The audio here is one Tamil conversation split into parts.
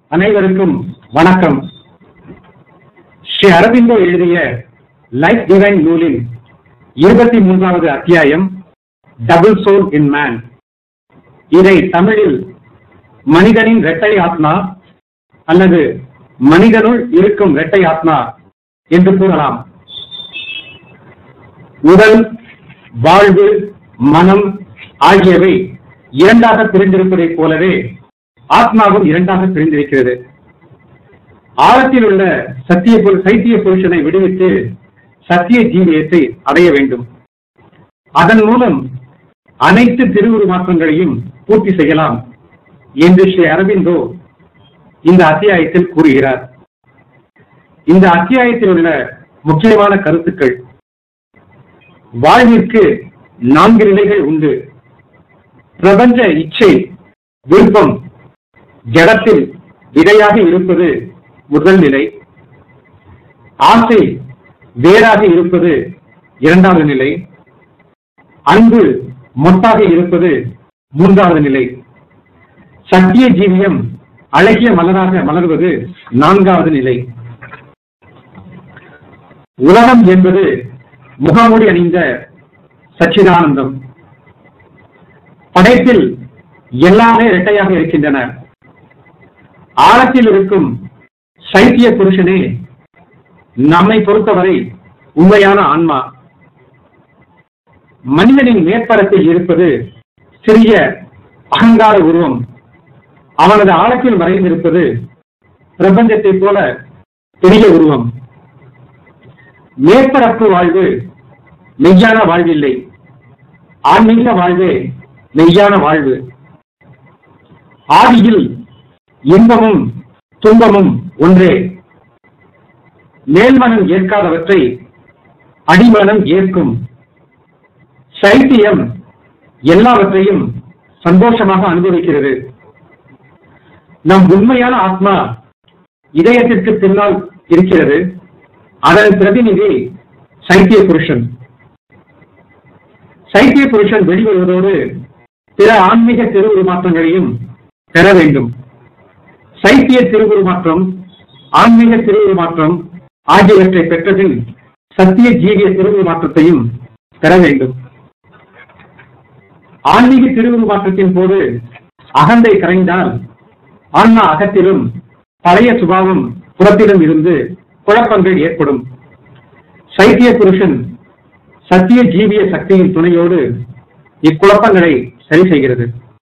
அனைவருக்கும் வணக்கம் ஸ்ரீ அரவிந்தோ எழுதிய லைஃப் டிவைன் நூலின் இருபத்தி மூன்றாவது அத்தியாயம் டபுள் சோல் இன் மேன் இதை தமிழில் மனிதனின் இரட்டை ஆத்மா அல்லது மனிதனுள் இருக்கும் இரட்டை ஆத்மா என்று கூறலாம் உடல் வாழ்வு மனம் ஆகியவை இரண்டாக பிரிந்திருப்பதைப் போலவே ஆத்மாவும் இரண்டாக பிரிந்திருக்கிறது ஆழத்தில் உள்ள சத்திய புரு- சைத்திய புருஷனை விடுவித்து சத்திய ஜீவியத்தை அடைய வேண்டும் அதன் மூலம் அனைத்து திருவுருமாற்றங்களையும் பூர்த்தி செய்யலாம் என்று ஸ்ரீ அரவிந்தோ இந்த அத்தியாயத்தில் கூறுகிறார் இந்த அத்தியாயத்தில் உள்ள முக்கியமான கருத்துக்கள் வாழ்விற்கு நான்கு நிலைகள் உண்டு பிரபஞ்ச இச்சை விருப்பம் ஜடத்தில் விதையாக இருப்பது முதல் நிலை ஆசை வேறாக இருப்பது இரண்டாவது நிலை அன்பு மொட்டாக இருப்பது மூன்றாவது நிலை சத்திய ஜீவியம் அழகிய மலராக மலர்வது நான்காவது நிலை உலகம் என்பது முகமூடி அணிந்த சச்சிதானந்தம் படைப்பில் எல்லாமே இரட்டையாக இருக்கின்றன ஆழத்தில் இருக்கும் சைத்திய புருஷனே நம்மை பொறுத்தவரை உண்மையான ஆன்மா மனிதனின் மேற்பரப்பில் இருப்பது சிறிய அகங்கார உருவம் அவனது ஆழத்தில் மறைந்திருப்பது பிரபஞ்சத்தைப் போல பெரிய உருவம் மேற்பரப்பு வாழ்வு மெய்யான வாழ்வில்லை ஆன்மீக வாழ்வே மெய்யான வாழ்வு ஆதியில் இன்பமும் துன்பமும் ஒன்றே மேல்மனம் ஏற்காதவற்றை அடிமனம் ஏற்கும் சைத்தியம் எல்லாவற்றையும் சந்தோஷமாக அனுபவிக்கிறது நம் உண்மையான ஆத்மா இதயத்திற்கு பின்னால் இருக்கிறது அதன் பிரதிநிதி சைத்திய புருஷன் சைத்திய புருஷன் வெளிவருவதோடு பிற ஆன்மீக திருவுருமாற்றங்களையும் பெற வேண்டும் சைத்திய திருவுருமாற்றம் ஆன்மீக திருவுருமாற்றம் ஆகியவற்றை பெற்றபின் சத்திய ஜீவிய திருவுருமாற்றத்தையும் பெற வேண்டும் ஆன்மீக திருவுருமாற்றத்தின் போது அகந்தை கரைந்தால் ஆன்மா அகத்திலும் பழைய சுபாவம் புறத்திலும் இருந்து குழப்பங்கள் ஏற்படும் சைத்திய புருஷன் சத்திய ஜீவிய சக்தியின் துணையோடு இக்குழப்பங்களை சரி செய்கிறது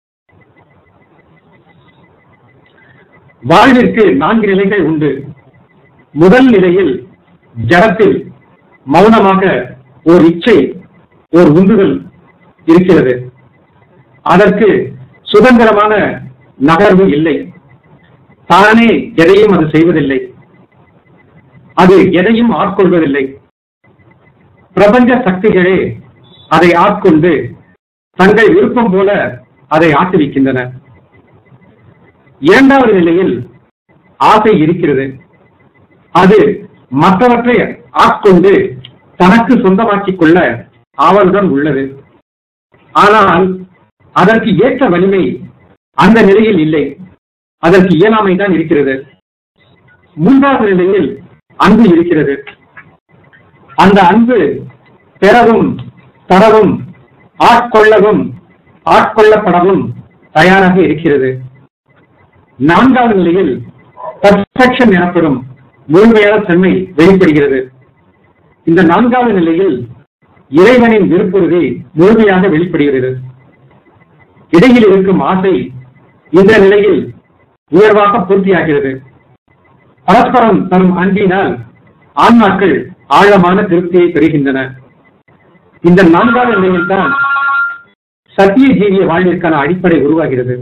வாழ்விற்கு நான்கு நிலைகள் உண்டு முதல் நிலையில் ஜடத்தில் மௌனமாக ஓர் இச்சை ஓர் உந்துதல் இருக்கிறது அதற்கு சுதந்திரமான நகர்வு இல்லை தானே எதையும் அது செய்வதில்லை அது எதையும் ஆட்கொள்வதில்லை பிரபஞ்ச சக்திகளே அதை ஆட்கொண்டு தங்கள் விருப்பம் போல அதை ஆட்டுவிக்கின்றன இரண்டாவது நிலையில் ஆசை இருக்கிறது அது மற்றவற்றை ஆட்கொண்டு தனக்கு சொந்தமாக்கிக் கொள்ள ஆவலுடன் உள்ளது ஆனால் அதற்கு ஏற்ற வலிமை அந்த நிலையில் இல்லை அதற்கு இயலாமை தான் இருக்கிறது மூன்றாவது நிலையில் அன்பு இருக்கிறது அந்த அன்பு பெறவும் தரவும் ஆட்கொள்ளவும் ஆட்கொள்ளப்படவும் தயாராக இருக்கிறது நான்காவது நிலையில் பர்ஃபெக்ஷன் எனப்படும் முழுமையான தன்மை வெளிப்படுகிறது இந்த நான்காவது நிலையில் இறைவனின் விருப்புறுதி முழுமையாக வெளிப்படுகிறது இடையில் இருக்கும் ஆசை இந்த நிலையில் உயர்வாக பூர்த்தியாகிறது பரஸ்பரம் தரும் அன்பினால் ஆன்மாக்கள் ஆழமான திருப்தியை பெறுகின்றன இந்த நான்காவது நிலையில் தான் சத்திய ஜீவிய வாழ்விற்கான அடிப்படை உருவாகிறது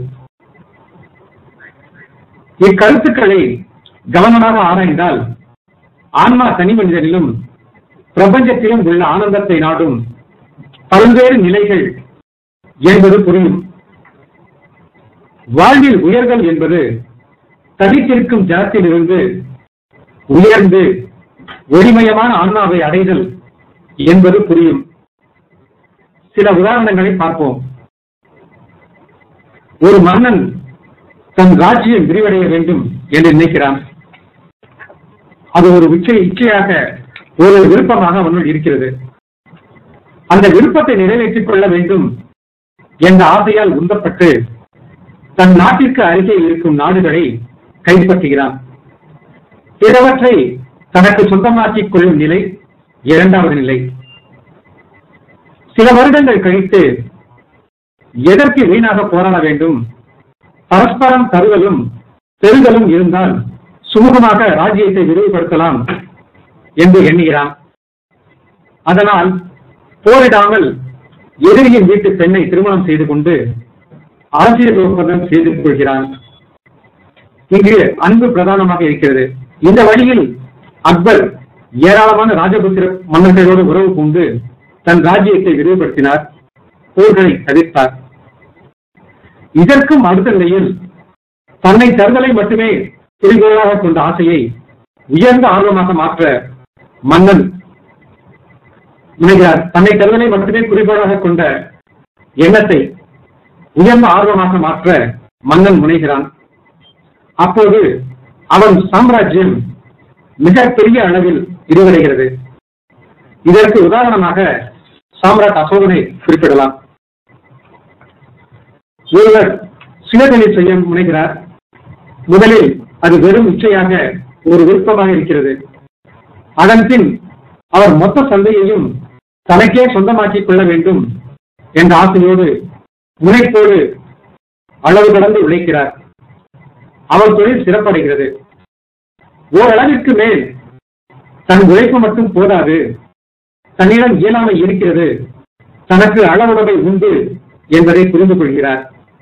இக்கருத்துக்களை கவனமாக ஆராய்ந்தால் ஆன்மா தனி மனிதனிலும் பிரபஞ்சத்திலும் உள்ள ஆனந்தத்தை நாடும் பல்வேறு நிலைகள் என்பது புரியும் வாழ்வில் உயர்தல் என்பது தனித்திருக்கும் ஜலத்திலிருந்து உயர்ந்து ஒளிமயமான ஆன்மாவை அடைதல் என்பது புரியும் சில உதாரணங்களை பார்ப்போம் ஒரு மன்னன் தன் ராஜ்யம் விரிவடைய வேண்டும் என்று நினைக்கிறான் அது ஒரு உச்சை இச்சையாக ஒரு விருப்பமாக அவனுள் இருக்கிறது அந்த விருப்பத்தை நிறைவேற்றிக் கொள்ள வேண்டும் என்ற ஆசையால் உந்தப்பட்டு தன் நாட்டிற்கு அருகே இருக்கும் நாடுகளை கைப்பற்றுகிறான் பிறவற்றை தனக்கு சொந்தமாக்கிக் கொள்ளும் நிலை இரண்டாவது நிலை சில வருடங்கள் கழித்து எதற்கு வீணாக போராட வேண்டும் பரஸ்பரம் தருதலும் பெறுதலும் இருந்தால் சுமூகமாக ராஜ்யத்தை விரிவுபடுத்தலாம் என்று எண்ணுகிறான் அதனால் போரிடாமல் எதிரியின் வீட்டு பெண்ணை திருமணம் செய்து கொண்டு அரசியல் ஒப்பந்தம் செய்து கொள்கிறான் இங்கு அன்பு பிரதானமாக இருக்கிறது இந்த வழியில் அக்பர் ஏராளமான ராஜபுத்திர மன்னர்களோடு உறவு கொண்டு தன் ராஜ்யத்தை விரிவுபடுத்தினார் போர்களை தவிர்த்தார் இதற்கும் அடுத்த நிலையில் தன்னை தருதலை மட்டுமே குறிக்கோளாக கொண்ட ஆசையை உயர்ந்த ஆர்வமாக மாற்ற மன்னன் முனைகிறார் தன்னை தருதலை மட்டுமே குறிக்கோளாக கொண்ட எண்ணத்தை உயர்ந்த ஆர்வமாக மாற்ற மன்னன் முனைகிறான் அப்போது அவன் சாம்ராஜ்யம் மிகப்பெரிய அளவில் விரிவடைகிறது இதற்கு உதாரணமாக சாம்ராட் அசோகனை குறிப்பிடலாம் ஒருவர் சுயதொழில் செய்ய முனைகிறார் முதலில் அது வெறும் இச்சையாக ஒரு விருப்பமாக இருக்கிறது அதன் பின் அவர் மொத்த சந்தையையும் தனக்கே சொந்தமாக்கிக் கொள்ள வேண்டும் என்ற ஆசையோடு முனைப்போடு அளவு கடந்து உழைக்கிறார் அவர் தொழில் சிறப்படைகிறது ஓரளவிற்கு மேல் தன் உழைப்பு மட்டும் போதாது தன்னிடம் இயலாமை இருக்கிறது தனக்கு அளவுடமை உண்டு என்பதை புரிந்து கொள்கிறார்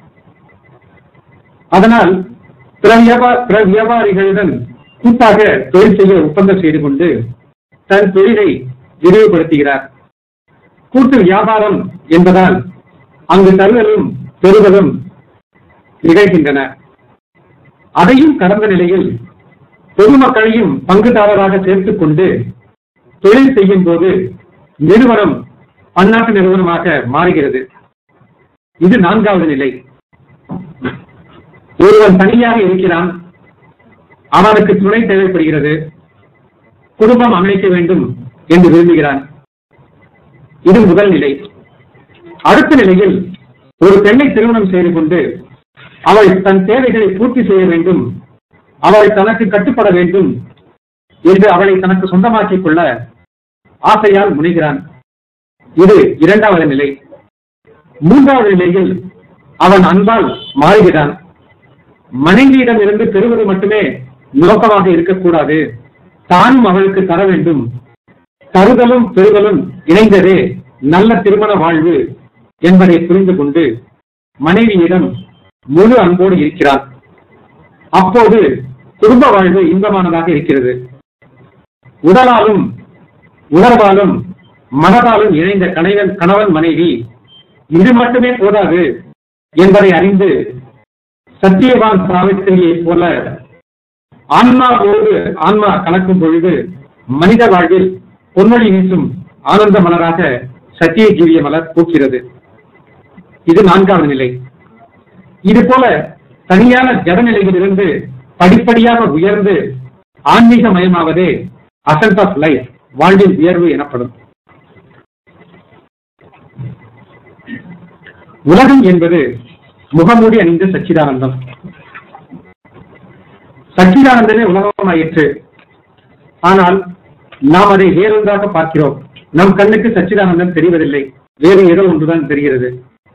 அதனால் பிற வியாபா- பிற வியாபாரிகளுடன் கூட்டாக தொழில் செய்ய ஒப்பந்தம் செய்து கொண்டு தன் தொழிலை விரிவுபடுத்துகிறார் கூட்டு வியாபாரம் என்பதால் அங்கு தருதலும் பெறுவதும் நிகழ்கின்றன அதையும் கடந்த நிலையில் பொதுமக்களையும் பங்குதாரராக சேர்த்துக் கொண்டு தொழில் செய்யும் போது நிறுவனம் பன்னாட்டு நிறுவனமாக மாறுகிறது இது நான்காவது நிலை ஒருவன் தனியாக இருக்கிறான் அவனுக்கு துணை தேவைப்படுகிறது குடும்பம் அமைக்க வேண்டும் என்று விரும்புகிறான் இது முதல் நிலை அடுத்த நிலையில் ஒரு பெண்ணை திருமணம் செய்து கொண்டு அவள் தன் தேவைகளை பூர்த்தி செய்ய வேண்டும் அவள் தனக்கு கட்டுப்பட வேண்டும் என்று அவளை தனக்கு சொந்தமாக்கிக் கொள்ள ஆசையால் முனைகிறான் இது இரண்டாவது நிலை மூன்றாவது நிலையில் அவன் அன்பால் மாறுகிறான் மனைவியிடம் இருந்து பெறுவது மட்டுமே நோக்கமாக இருக்கக்கூடாது தானும் அவளுக்கு தர வேண்டும் தருதலும் பெறுதலும் இணைந்ததே நல்ல திருமண வாழ்வு என்பதை புரிந்து கொண்டு மனைவியிடம் முழு அன்போடு இருக்கிறான் அப்போது குடும்ப வாழ்வு இன்பமானதாக இருக்கிறது உடலாலும் உணர்வாலும் மனதாலும் இணைந்த கணவன் கணவன் மனைவி இது மட்டுமே போதாது என்பதை அறிந்து சத்தியவான் சாவித்திரியைப் போல ஆன்மாவோடு ஆன்மா கலக்கும் பொழுது மனித வாழ்வில் பொன்மொழி வீசும் ஆனந்த மலராக சத்திய ஜீவிய மலர் பூக்கிறது இது நான்காவது நிலை இது போல தனியான ஜடநிலையிலிருந்து படிப்படியாக உயர்ந்து ஆன்மீக மயமாவதே அசன்ட் ஆஃப் லைஃப் வாழ்வின் உயர்வு எனப்படும் உலகம் என்பது முகமூடி அணிந்த சச்சிதானந்தம் சச்சிதானந்தமே உலகமாயிற்று ஆனால் நாம் அதை வேறொன்றாக பார்க்கிறோம் நம் கண்ணுக்கு சச்சிதானந்தம் தெரிவதில்லை வேறு ஏதோ ஒன்றுதான் தெரிகிறது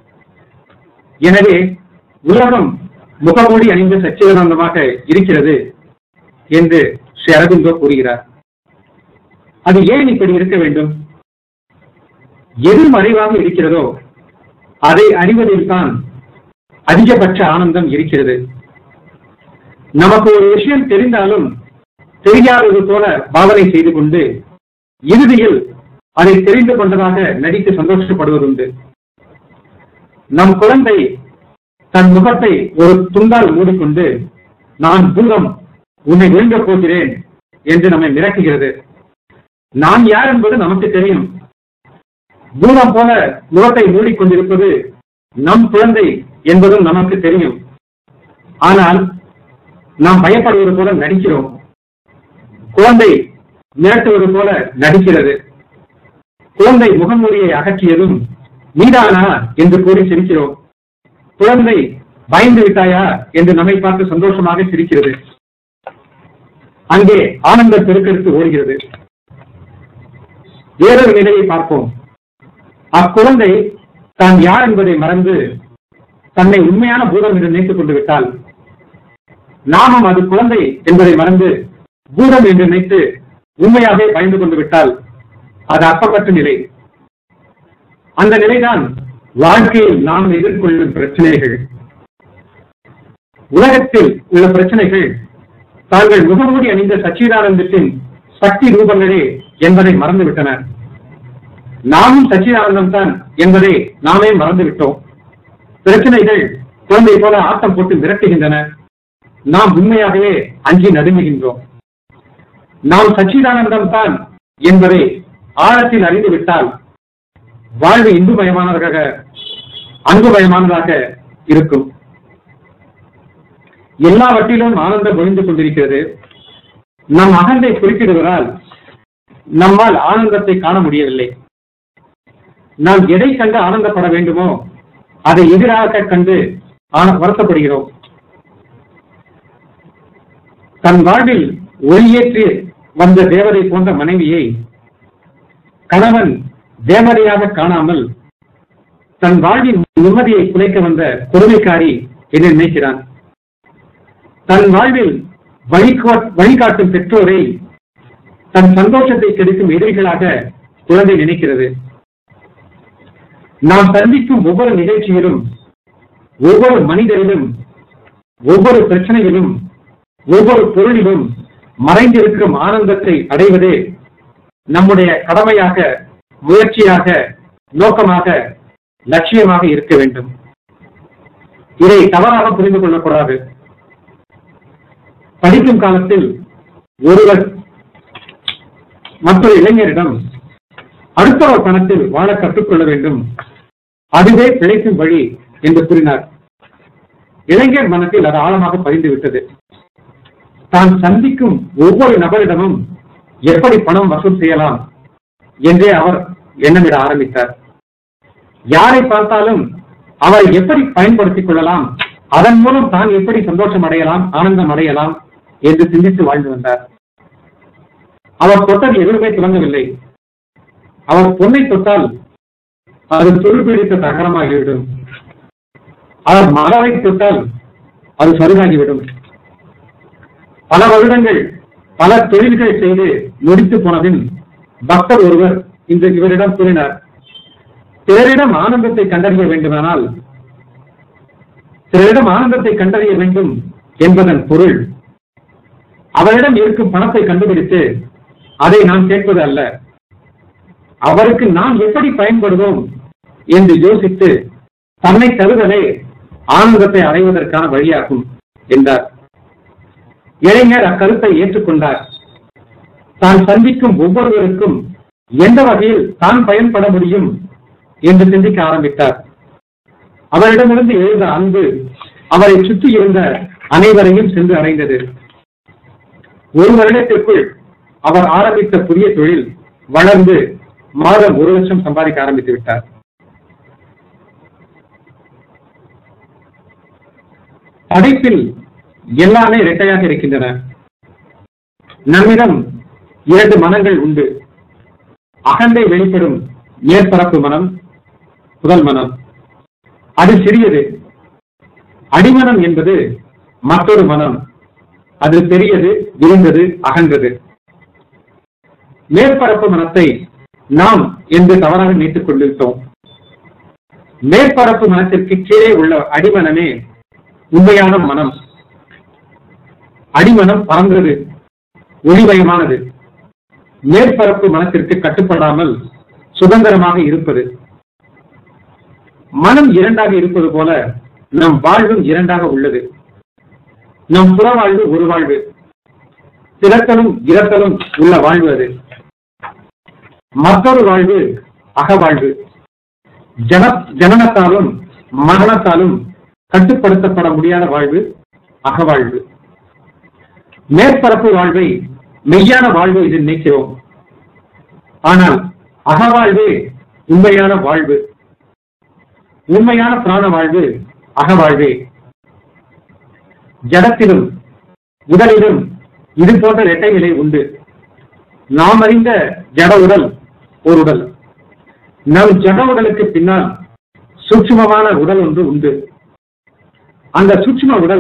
எனவே உலகம் முகமூடி அணிந்த சச்சிதானந்தமாக இருக்கிறது என்று ஸ்ரீ அரவிந்தோ கூறுகிறார் அது ஏன் இப்படி இருக்க வேண்டும் எது மறைவாக இருக்கிறதோ அதை அறிவதில் தான் அதிகபட்ச ஆனந்தம் இருக்கிறது நமக்கு ஒரு விஷயம் தெரிந்தாலும் தெரியாதது போல பாவனை செய்து கொண்டு இறுதியில் அதை தெரிந்து கொண்டதாக நடித்து சந்தோஷப்படுவதுண்டு நம் குழந்தை தன் முகத்தை ஒரு துண்டால் மூடிக்கொண்டு நான் பூதம் உன்னை விழுங்கப் போகிறேன் என்று நம்மை மிரட்டுகிறது நான் யார் என்பது நமக்கு தெரியும் பூதம் போல முகத்தை மூடிக்கொண்டிருப்பது நம் குழந்தை என்பதும் நமக்கு தெரியும் ஆனால் நாம் பயப்படுவது போல நடிக்கிறோம் குழந்தை மிரட்டுவது போல நடிக்கிறது குழந்தை முகமூடியை அகற்றியதும் நீதானா என்று கூறி சிரிக்கிறோம் குழந்தை பயந்து விட்டாயா என்று நம்மை பார்த்து சந்தோஷமாக சிரிக்கிறது அங்கே ஆனந்த பெருக்கெடுத்து ஓடுகிறது வேறொரு நிலையை பார்ப்போம் அக்குழந்தை தான் யார் என்பதை மறந்து தன்னை உண்மையான பூதம் என்று நினைத்துக் கொண்டு விட்டால் நாமும் அது குழந்தை என்பதை மறந்து பூதம் என்று நினைத்து உண்மையாகவே பயந்து கொண்டு விட்டால் அது அர்த்தமற்ற நிலை அந்த நிலைதான் வாழ்க்கையில் நாம் எதிர்கொள்ளும் பிரச்சனைகள் உலகத்தில் உள்ள பிரச்சனைகள் தாங்கள் முகமூடி அணிந்த சச்சிதானந்தத்தின் சக்தி ரூபங்களே என்பதை மறந்துவிட்டனர் நாமும் சச்சிதானந்தம் தான் என்பதை நாமே மறந்துவிட்டோம் பிரச்சனைகள் குழந்தை போல ஆட்டம் போட்டு மிரட்டுகின்றன நாம் உண்மையாகவே அஞ்சி நடுங்குகின்றோம் நாம் சச்சிதானந்தம் தான் என்பதை ஆழத்தில் அறிந்து விட்டால் வாழ்வு இந்துமயமானதாக அன்புமயமானதாக இருக்கும் எல்லாவற்றிலும் ஆனந்தம் ஒழிந்து கொண்டிருக்கிறது நம் அகந்தை குறிப்பிடுவதால் நம்மால் ஆனந்தத்தை காண முடியவில்லை நாம் எதை கண்டு ஆனந்தப்பட வேண்டுமோ அதை எதிராக கண்டு ஆன- வருத்தப்படுகிறோம் தன் வாழ்வில் ஒளியேற்றி வந்த தேவதை போன்ற மனைவியை கணவன் தேவதையாக காணாமல் தன் வாழ்வின் நிம்மதியை குலைக்க வந்த கொடுமைக்காரி என்று நினைக்கிறான் தன் வாழ்வில் வழிகா- வழிகாட்டும் பெற்றோரை தன் சந்தோஷத்தை கெடுக்கும் எதிரிகளாக குழந்தை நினைக்கிறது நாம் சந்திக்கும் ஒவ்வொரு நிகழ்ச்சியிலும் ஒவ்வொரு மனிதரிலும் ஒவ்வொரு பிரச்சனையிலும் ஒவ்வொரு பொருளிலும் மறைந்திருக்கும் ஆனந்தத்தை அடைவதே நம்முடைய கடமையாக முயற்சியாக நோக்கமாக லட்சியமாக இருக்க வேண்டும் இதை தவறாக புரிந்து கொள்ளக்கூடாது படிக்கும் காலத்தில் ஒருவர் மற்றொரு இளைஞரிடம் அடுத்தவர் பணத்தில் வாழ கற்றுக்கொள்ள வேண்டும் அதுவே பிழைக்கும் வழி என்று கூறினார் இளைஞர் மனத்தில் அது ஆழமாக பதிந்து விட்டது தான் சந்திக்கும் ஒவ்வொரு நபரிடமும் எப்படி பணம் வசூல் செய்யலாம் என்றே அவர் எண்ணமிட ஆரம்பித்தார் யாரை பார்த்தாலும் அவரை எப்படி பயன்படுத்திக் கொள்ளலாம் அதன் மூலம் தான் எப்படி சந்தோஷம் அடையலாம் ஆனந்தம் அடையலாம் என்று சிந்தித்து வாழ்ந்து வந்தார் அவர் தொட்டது எதுவுமே துவங்கவில்லை அவர் பொன்னை தொட்டால் அது துருப்பிடித்த தகரமாகிவிடும் அவர் மலரை தொட்டால் அது சருகாகிவிடும் பல வருடங்கள் பல தொழில்கள் செய்து முடித்து போனதின் பக்தர் ஒருவர் இந்த இவரிடம் கூறினார் பிறரிடம் ஆனந்தத்தை கண்டறிய வேண்டுமானால் பிறரிடம் ஆனந்தத்தை கண்டறிய வேண்டும் என்பதன் பொருள் அவரிடம் இருக்கும் பணத்தை கண்டுபிடித்து அதை நாம் கேட்பது அல்ல அவருக்கு நாம் எப்படி பயன்படுவோம் என்று யோசித்து தன்னை தருவதே ஆனந்தத்தை அடைவதற்கான வழியாகும் என்றார் இளைஞர் அக்கருத்தை ஏற்றுக்கொண்டார் தான் சந்திக்கும் ஒவ்வொருவருக்கும் எந்த வகையில் தான் பயன்பட முடியும் என்று சிந்திக்க ஆரம்பித்தார் அவரிடமிருந்து எழுந்த அன்பு அவரை சுற்றி இருந்த அனைவரையும் சென்று அடைந்தது ஒரு வருடத்திற்குள் அவர் ஆரம்பித்த புதிய தொழில் வளர்ந்து மாதம் ஒரு லட்சம் சம்பாதிக்க ஆரம்பித்து விட்டார் படைப்பில் எல்லாமே இரட்டையாக இருக்கின்றன நம்மிடம் இரண்டு மனங்கள் உண்டு அகந்தை வெளிப்படும் மேற்பரப்பு மனம் முதல் மனம் அது சிறியது அடிமனம் என்பது மற்றொரு மனம் அது பெரியது விரிந்தது அகன்றது மேற்பரப்பு மனத்தை நாம் என்று தவறாக நினைத்துக் கொண்டிருந்தோம் மேற்பரப்பு மனத்திற்கு கீழே உள்ள அடிமனமே உண்மையான மனம் அடிமனம் பறந்தது ஒளிமயமானது மேற்பரப்பு மனத்திற்கு கட்டுப்படாமல் சுதந்திரமாக இருப்பது மனம் இரண்டாக இருப்பது போல நம் வாழ்வும் இரண்டாக உள்ளது நம் புற வாழ்வு ஒரு வாழ்வு பிறத்தலும் இறத்தலும் உள்ள வாழ்வு அது மற்றொரு வாழ்வு அகவாழ்வு ஜன ஜனனத்தாலும் மரணத்தாலும் கட்டுப்படுத்தப்பட முடியாத வாழ்வு அகவாழ்வு மேற்பரப்பு வாழ்வை மெய்யான வாழ்வு என்று நினைக்கிறோம் ஆனால் அகவாழ்வே உண்மையான வாழ்வு உண்மையான பிராண வாழ்வு அகவாழ்வே ஜடத்திலும் உடலிலும் இது போன்ற இரட்டை நிலை உண்டு நாம் அறிந்த ஜட உடல் ஒரு உடல் நம் ஜட உடலுக்கு பின்னால் சூட்சுமமான உடல் ஒன்று உண்டு அந்த சூட்சும உடல்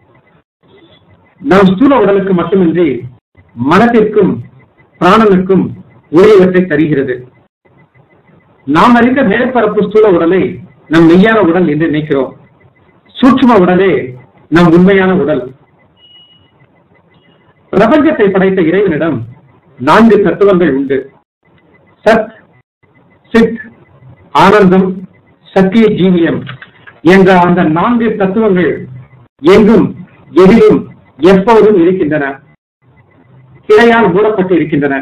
நம் ஸ்தூல உடலுக்கு மட்டுமின்றி மனத்திற்கும் பிராணனுக்கும் உரியவற்றை தருகிறது நாம் அறிந்த மேற்பரப்பு ஸ்தூல உடலை நம் மெய்யான உடல் என்று நினைக்கிறோம் சூட்சும உடலே நம் உண்மையான உடல் பிரபஞ்சத்தை படைத்த இறைவனிடம் நான்கு தத்துவங்கள் உண்டு சத் சித் ஆனந்தம் சத்திய ஜீவியம் என்ற அந்த நான்கு தத்துவங்கள் எங்கும் எதிலும் எப்போதும் இருக்கின்றன கிளையால் மூடப்பட்டு இருக்கின்றன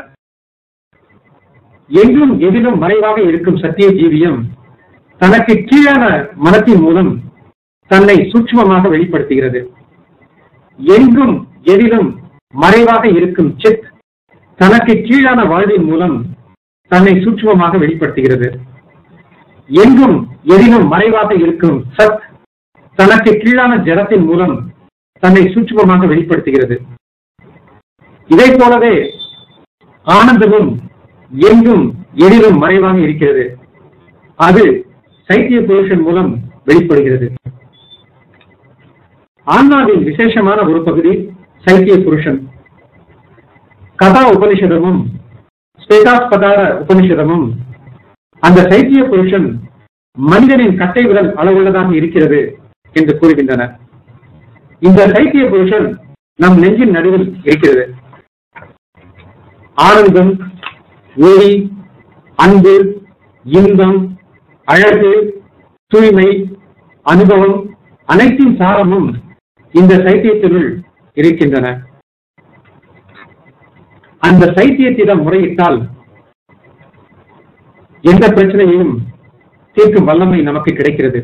எங்கும் எதிலும் மறைவாக இருக்கும் சத்திய ஜீவியம் தனக்கு கீழான மனத்தின் மூலம் தன்னை சூட்சுமமாக வெளிப்படுத்துகிறது எங்கும் எதிலும் மறைவாக இருக்கும் சித் தனக்கு கீழான வாழ்வின் மூலம் தன்னை சூட்சுமமாக வெளிப்படுத்துகிறது எங்கும் எதிலும் மறைவாக இருக்கும் சத் தனக்கு கீழான ஜடத்தின் மூலம் தன்னை சூட்சுமமாக வெளிப்படுத்துகிறது இதை போலவே ஆனந்தமும் எங்கும் எதிலும் மறைவாக இருக்கிறது அது சைத்திய புருஷன் மூலம் வெளிப்படுகிறது ஆன்மாவின் விசேஷமான ஒரு பகுதி சைத்திய புருஷன் கதா உபனிஷதமும் ஸ்வேதாஸ்பதார உபனிஷதமும் அந்த சைத்திய புருஷன் மனிதனின் கட்டை விரல் அளவுள்ளதாக இருக்கிறது என்று கூறுகின்றன இந்த சைத்திய புருஷன் நம் நெஞ்சின் நடுவில் இருக்கிறது ஆனந்தம் ஒளி அன்பு இன்பம் அழகு தூய்மை அனுபவம் அனைத்தின் சாரமும் இந்த சைத்தியத்தினுள் இருக்கின்றன அந்த சைத்தியத்திடம் முறையிட்டால் எந்த பிரச்சனையையும் தீர்க்கும் வல்லமை நமக்கு கிடைக்கிறது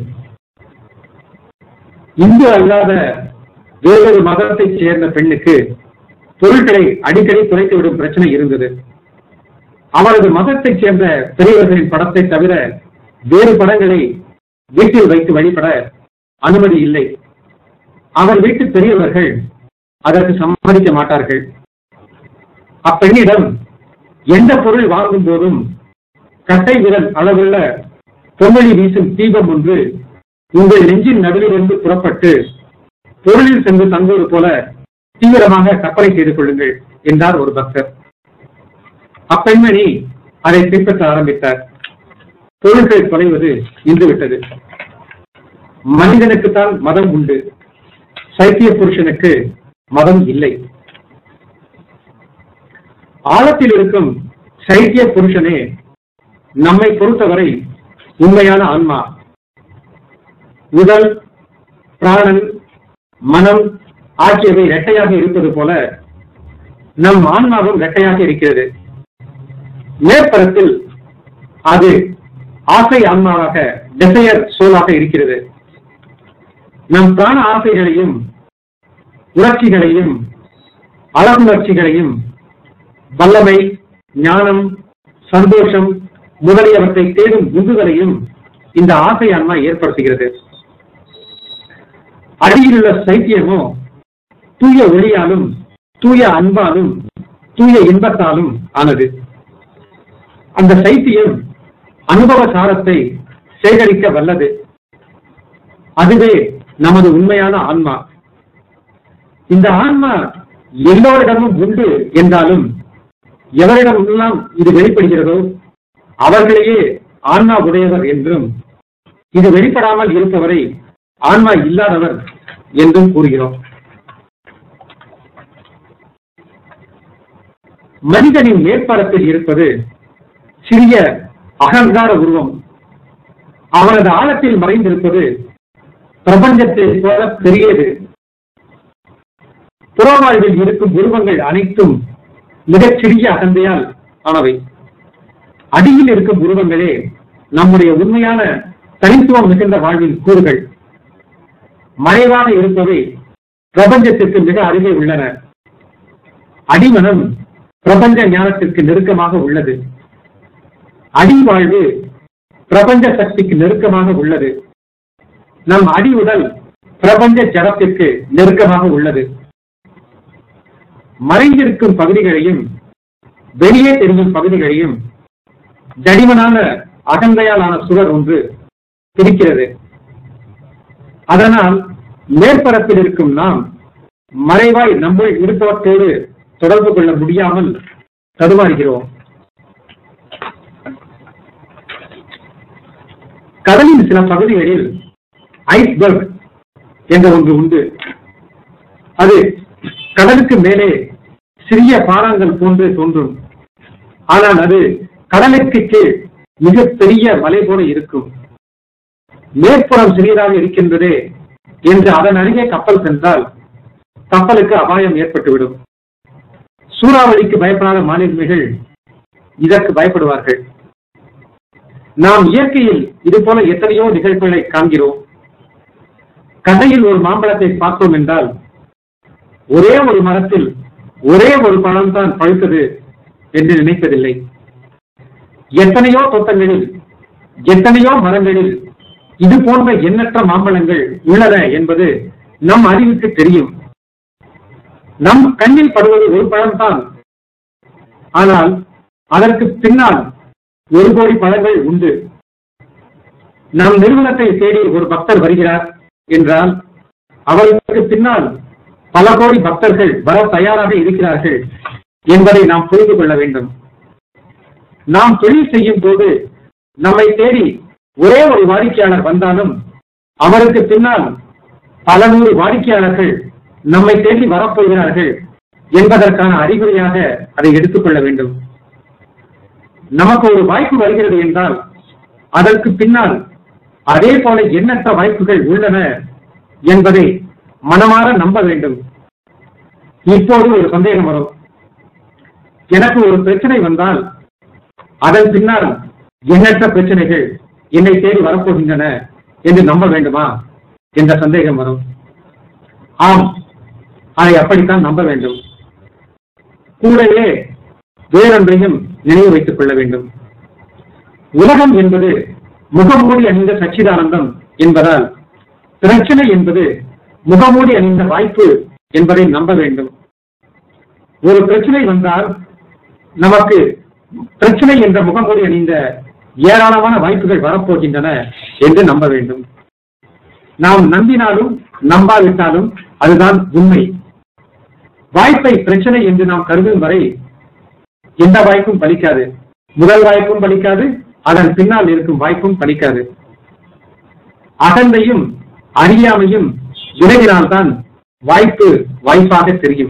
இந்து அல்லாத வேறொரு மதத்தைச் சேர்ந்த பெண்ணுக்கு பொருட்களை அடிக்கடி துரைத்துவிடும் பிரச்சனை இருந்தது அவரது மதத்தைச் சேர்ந்த பெரியவர்களின் படத்தை தவிர வேறு படங்களை வீட்டில் வைத்து வழிபட அனுமதி இல்லை அவர் வீட்டு பெரியவர்கள் அதற்கு சம்மதிக்க மாட்டார்கள் அப்பெண்ணிடம் எந்த பொருள் வாங்கும் போதும் கட்டை விரல் அளவுள்ள பொங்கலி வீசும் தீபம் ஒன்று உங்கள் நெஞ்சின் நடுவிலிருந்து புறப்பட்டு பொருளில் சென்று தங்குவது போல தீவிரமாக கற்பனை செய்து கொள்ளுங்கள் என்றார் ஒரு பக்தர் அப்பெண்மணி அதை பின்பற்ற ஆரம்பித்தார் பொருள்கள் தொலைவது நின்றுவிட்டது மனிதனுக்குத்தான் மதம் உண்டு சைத்திய புருஷனுக்கு மதம் இல்லை ஆழத்தில் இருக்கும் சைத்திய புருஷனே நம்மை பொறுத்தவரை உண்மையான ஆன்மா உடல் பிராணன் மனம் ஆகியவை இரட்டையாக இருப்பது போல நம் ஆன்மாவும் இரட்டையாக இருக்கிறது மேற்பரத்தில் அது ஆசை ஆன்மாவாக டிசையர் சோலாக இருக்கிறது நம் பிராண ஆசைகளையும் உணர்ச்சிகளையும் அழகுணர்ச்சிகளையும் வல்லமை ஞானம் சந்தோஷம் முதலியவற்றை தேடும் உந்துதலையும் இந்த ஆசை ஆன்மா ஏற்படுத்துகிறது அடியிலுள்ள சைத்தியமோ தூய ஒளியாலும் தூய அன்பாலும் தூய இன்பத்தாலும் ஆனது அந்த சைத்தியம் அனுபவ சாரத்தை சேகரிக்க வல்லது அதுவே நமது உண்மையான ஆன்மா இந்த ஆன்மா எல்லோரிடமும் உண்டு என்றாலும் எவரிடமெல்லாம் இது வெளிப்படுகிறதோ அவர்களையே ஆன்மா உடையவர் என்றும் இது வெளிப்படாமல் இருப்பவரை ஆன்மா இல்லாதவர் என்றும் கூறுகிறோம் மனிதனின் மேற்பரப்பில் இருப்பது சிறிய அகங்கார உருவம் அவனது ஆழத்தில் மறைந்திருப்பது பிரபஞ்சத்தை போல பெரியது புறவாழ்வில் இருக்கும் உருவங்கள் அனைத்தும் மிகச் சிறிய அகந்தையால் ஆனவை அடியில் இருக்கும் உருவங்களே நம்முடைய உண்மையான தனித்துவம் மிகுந்த வாழ்வின் கூறுகள் மறைவாக இருப்பவை பிரபஞ்சத்திற்கு மிக அருகே உள்ளன அடிமனம் பிரபஞ்ச ஞானத்திற்கு நெருக்கமாக உள்ளது அடிவாழ்வு பிரபஞ்ச சக்திக்கு நெருக்கமாக உள்ளது நம் அடி உடல் பிரபஞ்ச ஜடத்திற்கு நெருக்கமாக உள்ளது மறைந்திருக்கும் பகுதிகளையும் வெளியே தெரியும் பகுதிகளையும் தடிமனான அகந்தையாலான சுவர் ஒன்று பிரிக்கிறது அதனால் மேற்பரப்பில் இருக்கும் நாம் மறைவாய் நம்முள் இருப்பவற்றோடு தொடர்பு கொள்ள முடியாமல் தடுமாறுகிறோம் கடலின் சில பகுதிகளில் ஐஸ்பர்க் என்ற ஒன்று உண்டு அது கடலுக்கு மேலே சிறிய பாறாங்கள் போன்று தோன்றும் ஆனால் அது கடலுக்கு கீழ் மிக பெரிய மலை போல இருக்கும் மேற்புறம் சிறியதாக இருக்கின்றதே என்று அதன் அருகே கப்பல் சென்றால் கப்பலுக்கு அபாயம் ஏற்பட்டுவிடும் சூறாவளிக்கு பயப்படாத மாநிலங்கள் இதற்கு பயப்படுவார்கள் நாம் இயற்கையில் இது போல எத்தனையோ நிகழ்வுகளை காண்கிறோம் கதையில் ஒரு மாம்பழத்தை பார்த்தோம் என்றால் ஒரே ஒரு மரத்தில் ஒரே ஒரு பழம் தான் பழுத்தது என்று நினைப்பதில்லை எத்தனையோ தோட்டங்களில் எத்தனையோ மரங்களில் இது போன்ற எண்ணற்ற மாம்பழங்கள் உள்ளன என்பது நம் அறிவுக்கு தெரியும் நம் கண்ணில் படுவது ஒரு பழம்தான் ஆனால் அதற்கு பின்னால் ஒரு கோடி பழங்கள் உண்டு நம் நிறுவனத்தை தேடி ஒரு பக்தர் வருகிறார் என்றால் அவர்களுக்கு பின்னால் பல கோடி பக்தர்கள் வர தயாராக இருக்கிறார்கள் என்பதை நாம் புரிந்து கொள்ள வேண்டும் நாம் தொழில் செய்யும் போது நம்மை தேடி ஒரே ஒரு வாடிக்கையாளர் வந்தாலும் அவருக்கு பின்னால் பல நூறு வாடிக்கையாளர்கள் நம்மை தேடி வரப்போகிறார்கள் என்பதற்கான அறிகுறியாக அதை எடுத்துக்கொள்ள வேண்டும் நமக்கு ஒரு வாய்ப்பு வருகிறது என்றால் அதற்கு பின்னால் அதே போல எண்ணற்ற வாய்ப்புகள் உள்ளன என்பதை மனமாற நம்ப வேண்டும் இப்போது ஒரு சந்தேகம் வரும் எனக்கு ஒரு பிரச்சனை வந்தால் அதன் பின்னால் எண்ணற்ற பிரச்சனைகள் என்னை தேடி வரப்போகின்றன என்று நம்ப வேண்டுமா என்ற சந்தேகம் வரும் ஆம் அதை அப்படித்தான் நம்ப வேண்டும் கூடவே வேறொன்றையும் நினைவு வைத்துக் கொள்ள வேண்டும் உலகம் என்பது முகமூடி அணிந்த சச்சிதானந்தம் என்பதால் பிரச்சனை என்பது முகமூடி அணிந்த வாய்ப்பு என்பதை நம்ப வேண்டும் ஒரு பிரச்சனை வந்தால் நமக்கு பிரச்சனை என்ற முகமூடி அணிந்த ஏராளமான வாய்ப்புகள் வரப்போகின்றன என்று நம்ப வேண்டும் நாம் நம்பினாலும் நம்பாவிட்டாலும் அதுதான் உண்மை வாய்ப்பை பிரச்சனை என்று நாம் கருதும் வரை எந்த வாய்ப்பும் பலிக்காது முதல் வாய்ப்பும் பலிக்காது அதன் பின்னால் இருக்கும் வாய்ப்பும் பலிக்காது அகந்தையும் அறியாமையும் விலகினால்தான் வாய்ப்பு வாய்ப்பாக தெரியும்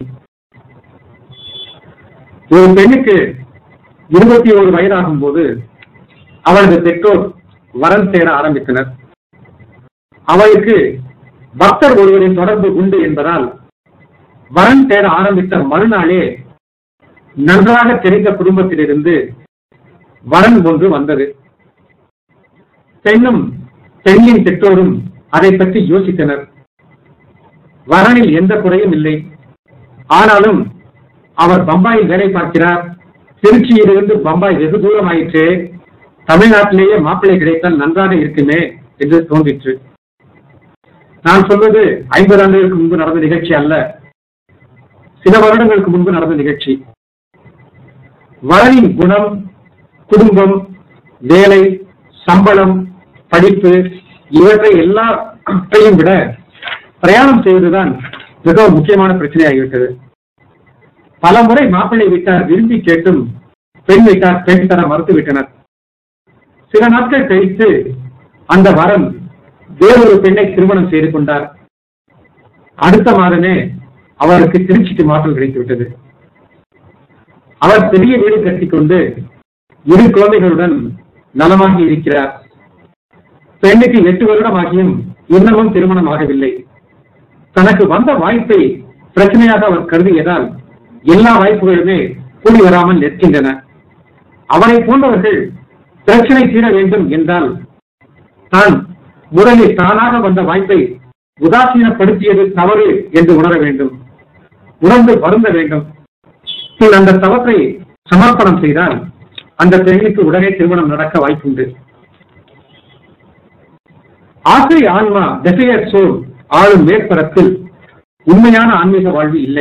ஒரு பெண்ணுக்கு இருபத்தி ஒரு வயதாகும் போது அவளது பெற்றோர் வரன் தேட ஆரம்பித்தனர் அவளுக்கு பக்தர் ஒருவரின் தொடர்பு உண்டு என்பதால் வரன் தேட ஆரம்பித்த மறுநாளே நன்றாக தெரிந்த குடும்பத்திலிருந்து வரன் ஒன்று வந்தது பெண்ணும் பெண்ணின் பெற்றோரும் அதை பற்றி யோசித்தனர் வரனில் எந்த குறையும் இல்லை ஆனாலும் அவர் பம்பாயில் வேலை பார்க்கிறார் திருச்சியிலிருந்து பம்பாய் வெகு தூரம் ஆயிற்று தமிழ்நாட்டிலேயே மாப்பிள்ளை கிடைத்தால் நன்றாக இருக்குமே என்று தோன்றிற்று நான் சொல்வது ஐம்பது ஆண்டுகளுக்கு முன்பு நடந்த நிகழ்ச்சி அல்ல சில வருடங்களுக்கு முன்பு நடந்த நிகழ்ச்சி வரனின் குணம் குடும்பம் வேலை சம்பளம் படிப்பு இவற்றை எல்லாத்தையும் விட பிரயாணம் செய்வதுதான் மிகவும் முக்கியமான பிரச்சனையாகிவிட்டது பல முறை மாப்பிள்ளை வீட்டார் விரும்பி கேட்டும் பெண் வீட்டார் பெண் தர மறுத்துவிட்டனர் சில நாட்கள் கழித்து அந்த வரன் வேறொரு பெண்ணை திருமணம் செய்து கொண்டார் அடுத்த மாதமே அவருக்கு திருச்சிக்கு மாற்றம் கிடைத்துவிட்டது அவர் பெரிய வீடு கட்டிக்கொண்டு இரு குழந்தைகளுடன் நலமாகி இருக்கிறார் பெண்ணுக்கு எட்டு வருடம் ஆகியும் இன்னமும் திருமணம் ஆகவில்லை தனக்கு வந்த வாய்ப்பை பிரச்சனையாக அவர் கருதியதால் எல்லா வாய்ப்புகளுமே கூடி வராமல் நிற்கின்றன அவரை போன்றவர்கள் பிரச்சனை தீர வேண்டும் என்றால் தான் முதலில் தானாக வந்த வாய்ப்பை உதாசீனப்படுத்தியது தவறு என்று உணர வேண்டும் உணர்ந்து வருந்த வேண்டும் பின் அந்த தவற்றை சமர்ப்பணம் செய்தால் அந்த பெண்ணுக்கு உடனே திருமணம் நடக்க வாய்ப்புண்டு ஆசை ஆன்மா டெசையர் சோல் ஆளும் மேற்பரத்தில் உண்மையான ஆன்மீக வாழ்வு இல்லை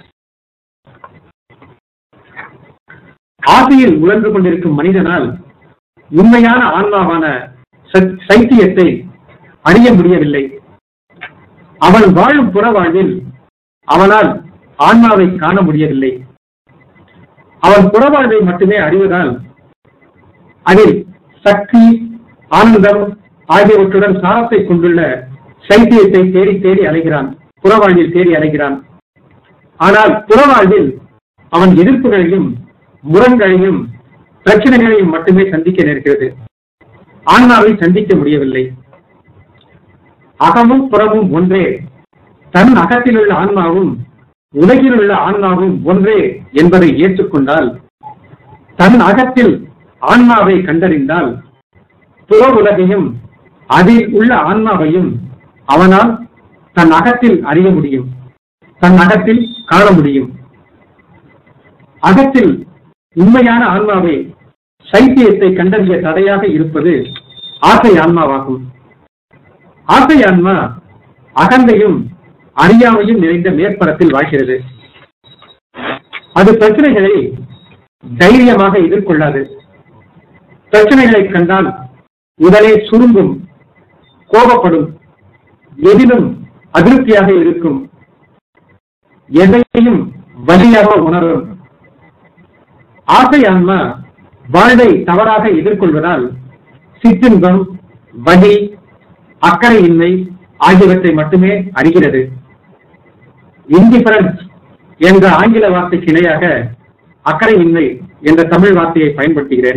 ஆசையில் உழன்று கொண்டிருக்கும் மனிதனால் உண்மையான ஆன்மாவான சத்- சைத்தியத்தை அறிய முடியவில்லை அவன் வாழும் புற வாழ்வில் அவனால் ஆன்மாவை காண முடியவில்லை அவன் புறவாழ்வை மட்டுமே அறிவதால் அதில் சக்தி ஆனந்தம் ஆகியவற்றுடன் சாரத்தை கொண்டுள்ள சைத்தியத்தை தேடி தேடி அலைகிறான் புறவாழ்வில் தேடி அலைகிறான் ஆனால் புறவாழ்வில் அவன் எதிர்ப்புகளையும் முரண்களையும் பிரச்சனைகளையும் மட்டுமே சந்திக்க நேர்கிறது ஆன்மாவை சந்திக்க முடியவில்லை அகமும் புறமும் ஒன்றே தன் அகத்தில் உள்ள ஆன்மாவும் உலகில் உள்ள ஆன்மாவும் ஒன்றே என்பதை ஏற்றுக்கொண்டால் தன் அகத்தில் ஆன்மாவை கண்டறிந்தால் புற உலகையும் அதில் உள்ள ஆன்மாவையும் அவனால் தன் அகத்தில் அறிய முடியும் தன் அகத்தில் காண முடியும் அகத்தில் உண்மையான ஆன்மாவை சைத்தியத்தை கண்டறிய தடையாக இருப்பது ஆசை ஆன்மாவாகும் ஆசை ஆன்மா அகந்தையும் அறியாமையும் நிறைந்த மேற்பரத்தில் வாழ்கிறது அது பிரச்சனைகளை தைரியமாக எதிர்கொள்ளாது பிரச்சனைகளை கண்டால் உடனே சுருங்கும் கோபப்படும் எதிலும் அதிருப்தியாக இருக்கும் எதையும் வலியாக உணரும் ஆசை ஆன்மா வாழ்வை தவறாக எதிர்கொள்வதால் சிற்றின்பம் வலி அக்கறையின்மை ஆகியவற்றை மட்டுமே அறிகிறது இண்டிஃபரன்ஸ் என்ற ஆங்கில வார்த்தைக்கு இணையாக அக்கறையின்மை என்ற தமிழ் வார்த்தையை பயன்படுத்துகிறேன்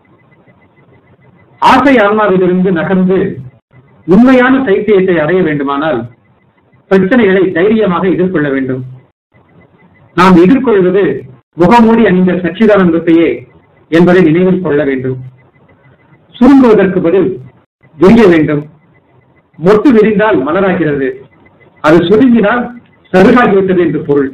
ஆசை ஆன்மாவிலிருந்து நகர்ந்து உண்மையான சைத்தியத்தை அடைய வேண்டுமானால் பிரச்சனைகளை தைரியமாக எதிர்கொள்ள வேண்டும் நாம் எதிர்கொள்வது முகமூடி அணிந்த சச்சிதானந்தத்தையே என்பதை நினைவில் கொள்ள வேண்டும் சுருங்குவதற்கு பதில் விரிய வேண்டும் மொட்டு விரிந்தால் மலராகிறது அது சுருங்கினால் சருகாகிவிட்டது என்று பொருள்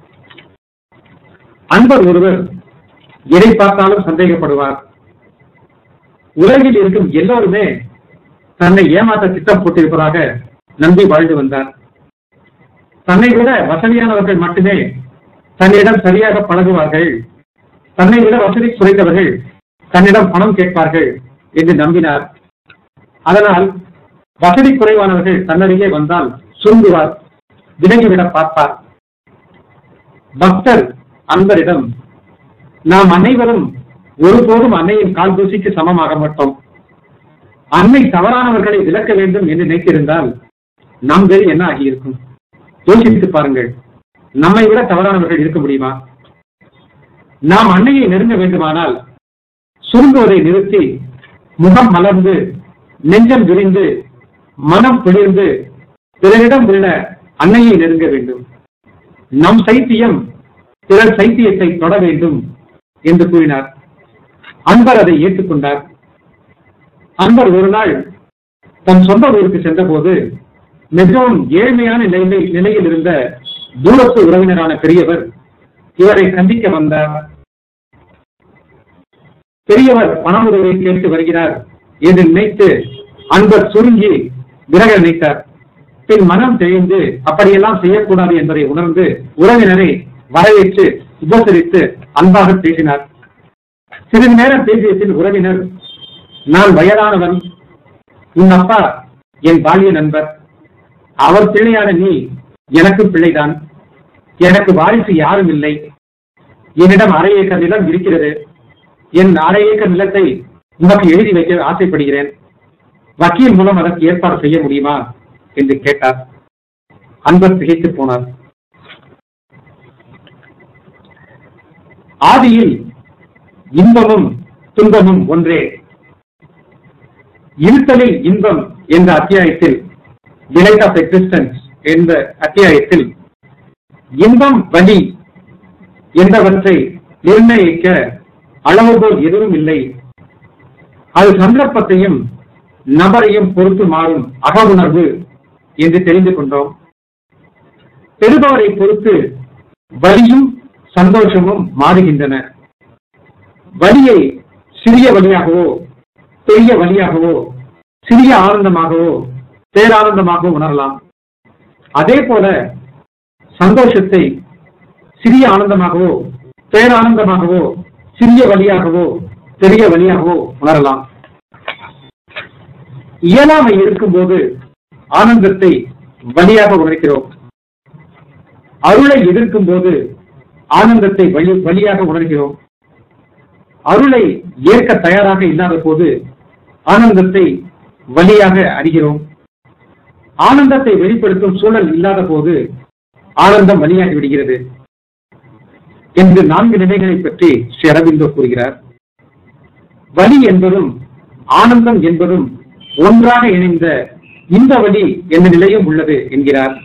அன்பர் ஒருவர் எதை பார்த்தாலும் சந்தேகப்படுவார் உலகில் இருக்கும் எல்லோருமே தன்னை ஏமாற்ற திட்டம் போட்டிருப்பதாக நம்பி வாழ்ந்து வந்தார் தன்னை விட வசதியானவர்கள் மட்டுமே தன்னிடம் சரியாக பழகுவார்கள் தன்னை விட வசதி குறைந்தவர்கள் தன்னிடம் பணம் கேட்பார்கள் என்று நம்பினார் அதனால் வசதி குறைவானவர்கள் தன்னருகே வந்தால் சுருங்குவார் விலகிவிட பார்ப்பார் பக்தர் அன்பரிடம் நாம் அனைவரும் ஒருபோதும் அன்னையின் கால் தூசிக்கு சமமாக மாட்டோம் அன்னை தவறானவர்களை விளக்க வேண்டும் என்று நினைத்திருந்தால் நம் கதி என்ன ஆகியிருக்கும் யோசித்து பாருங்கள் நம்மை விட தவறானவர்கள் இருக்க முடியுமா நாம் அன்னையை நெருங்க வேண்டுமானால் சுருங்குவதை நிறுத்தி முகம் மலர்ந்து நெஞ்சம் விரிந்து மனம் குளிர்ந்து பிறரிடம் உள்ள அன்னையை நெருங்க வேண்டும் நம் சைத்தியம் பிறர் சைத்தியத்தை தொட வேண்டும் என்று கூறினார் அன்பர் அதை ஏற்றுக்கொண்டார் அன்பர் ஒரு நாள் தன் சொந்த ஊருக்கு சென்றபோது மிகவும் ஏழ்மையான நிலைமை நிலையில் இருந்த தூரத்து உறவினரான பெரியவர் இவரை சந்திக்க வந்தார் பெரியவர் பண உதவியை கேட்டு வருகிறார் என்று நினைத்து அன்பர் சுருங்கி விலக நினைத்தார் பின் மனம் தெளிந்து அப்படியெல்லாம் செய்யக்கூடாது என்பதை உணர்ந்து உறவினரை வரவேற்று உபசரித்து அன்பாக பேசினார் சிறிது நேரம் பேசிய பின் உறவினர் நான் வயதானவன் உன் அப்பா என் பாலிய நண்பர் அவர் பிள்ளையான நீ எனக்கும் பிள்ளைதான் எனக்கு வாரிசு யாரும் இல்லை என்னிடம் அரை ஏக்கர் நிலம் இருக்கிறது என் அரை ஏக்கர் நிலத்தை உனக்கு எழுதி வைக்க ஆசைப்படுகிறேன் வக்கீல் மூலம் அதற்கு ஏற்பாடு செய்ய முடியுமா என்று கேட்டார் அன்பர் திகைத்து போனார் ஆதியில் இன்பமும் துன்பமும் ஒன்றே இருத்தலில் இன்பம் என்ற அத்தியாயத்தில் டிலைட் ஆஃப் எக்ஸிஸ்டன்ஸ் என்ற அத்தியாயத்தில் இன்பம் வலி என்பவற்றை நிர்ணயிக்க அளவுகோல் எதுவும் இல்லை அது சந்தர்ப்பத்தையும் நபரையும் பொறுத்து மாறும் அக உணர்வு என்று தெரிந்து கொண்டோம் பெறுபவரை பொறுத்து வலியும் சந்தோஷமும் மாறுகின்றன வலியை சிறிய வழியாகவோ பெரிய வழியாகவோ சிறிய ஆனந்தமாகவோ பேரானந்தமாகவோ உணரலாம் அதே போல சந்தோஷத்தை சிறிய ஆனந்தமாகவோ பேரானந்தமாகவோ சிறிய வழியாகவோ பெரிய வழியாகவோ உணரலாம் இயலாமை இருக்கும்போது ஆனந்தத்தை வழியாக உணர்கிறோம் அருளை எதிர்க்கும் போது ஆனந்தத்தை வழி வழியாக உணர்கிறோம் அருளை ஏற்க தயாராக இல்லாத போது ஆனந்தத்தை வழியாக அறிகிறோம் ஆனந்தத்தை வெளிப்படுத்தும் சூழல் இல்லாத போது ஆனந்தம் வழியாகி விடுகிறது என்று நான்கு நிலைகளை பற்றி ஸ்ரீ அரவிந்தோ கூறுகிறார் வலி என்பதும் ஆனந்தம் என்பதும் ஒன்றாக இணைந்த இந்த வழி என்ற நிலையும் உள்ளது என்கிறார்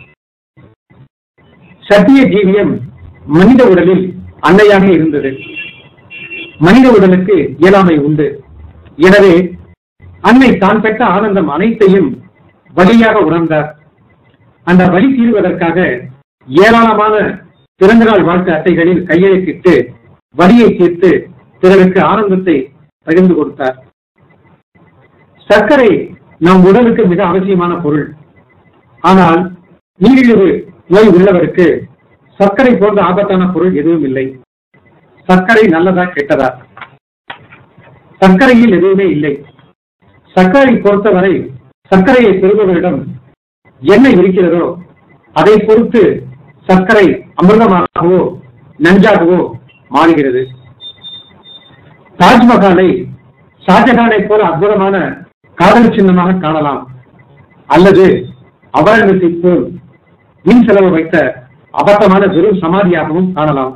சத்திய ஜீவியம் மனித உடலில் அன்னையாக இருந்தது மனித உடலுக்கு இயலாமை உண்டு எனவே அன்னை தான் பெற்ற ஆனந்தம் அனைத்தையும் வழியாக உணர்ந்தார் அந்த வழி தீர்வதற்காக ஏராளமான பிறந்தநாள் வாழ்க்கை அட்டைகளில் கையெழுத்திட்டு வழியை தீர்த்து பிறருக்கு ஆனந்தத்தை பகிர்ந்து கொடுத்தார் சர்க்கரை நம் உடலுக்கு மிக அவசியமான பொருள் ஆனால் நீரிழிவு நோய் உள்ளவருக்கு சர்க்கரை போன்ற ஆபத்தான பொருள் எதுவும் இல்லை சர்க்கரை நல்லதா கெட்டதா சர்க்கரையில் எதுவுமே இல்லை சர்க்கரை பொறுத்தவரை சர்க்கரையை பெறுபவரிடம் என்ன இருக்கிறதோ அதை பொறுத்து சர்க்கரை அமிர்தமாகவோ நஞ்சாகவோ மாறுகிறது தாஜ்மஹாலை ஷாஜஹானை போல அற்புதமான காதல் சின்னமாக காணலாம் அல்லது அவரங்கத்தை போல் மின் செலவு வைத்த அபத்தமான வெறும் சமாதியாகவும் காணலாம்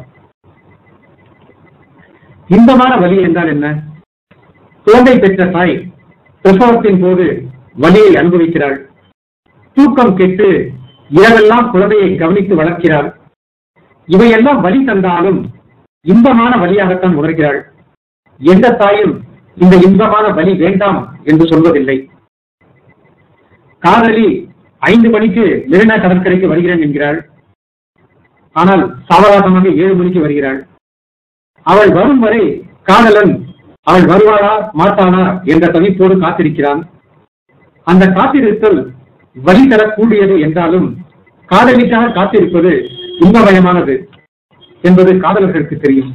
இன்பமான வலி என்றால் என்ன குழந்தை பெற்ற தாய் பிரசவத்தின் போது வலியை அனுபவிக்கிறாள் தூக்கம் கெட்டு இரவெல்லாம் குழந்தையை கவனித்து வளர்க்கிறாள் இவையெல்லாம் வலி தந்தாலும் இன்பமான வழியாகத்தான் உணர்கிறாள் எந்த தாயும் இந்த இன்பமான வழி வேண்டாம் என்று சொல்வதில்லை காதலி ஐந்து மணிக்கு மெரினா கடற்கரைக்கு வருகிறேன் என்கிறாள் ஆனால் சாவகாசமாக ஏழு மணிக்கு வருகிறாள் அவள் வரும் வரை காதலன் அவள் வருவாளா மாட்டானா என்ற தவிப்போடு காத்திருக்கிறான் அந்த காத்திருத்தல் வழி தரக்கூடியது என்றாலும் காதலிக்காக காத்திருப்பது இன்பமயமானது என்பது காதலர்களுக்கு தெரியும்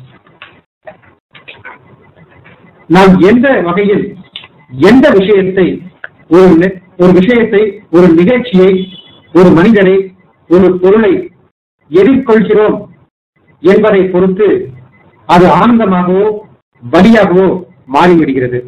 நாம் எந்த வகையில் எந்த விஷயத்தை ஒரு நி- ஒரு விஷயத்தை ஒரு நிகழ்ச்சியை ஒரு மனிதரை ஒரு பொருளை எதிர்கொள்கிறோம் என்பதை பொறுத்து அது ஆனந்தமாகவோ வலியாகவோ மாறிவிடுகிறது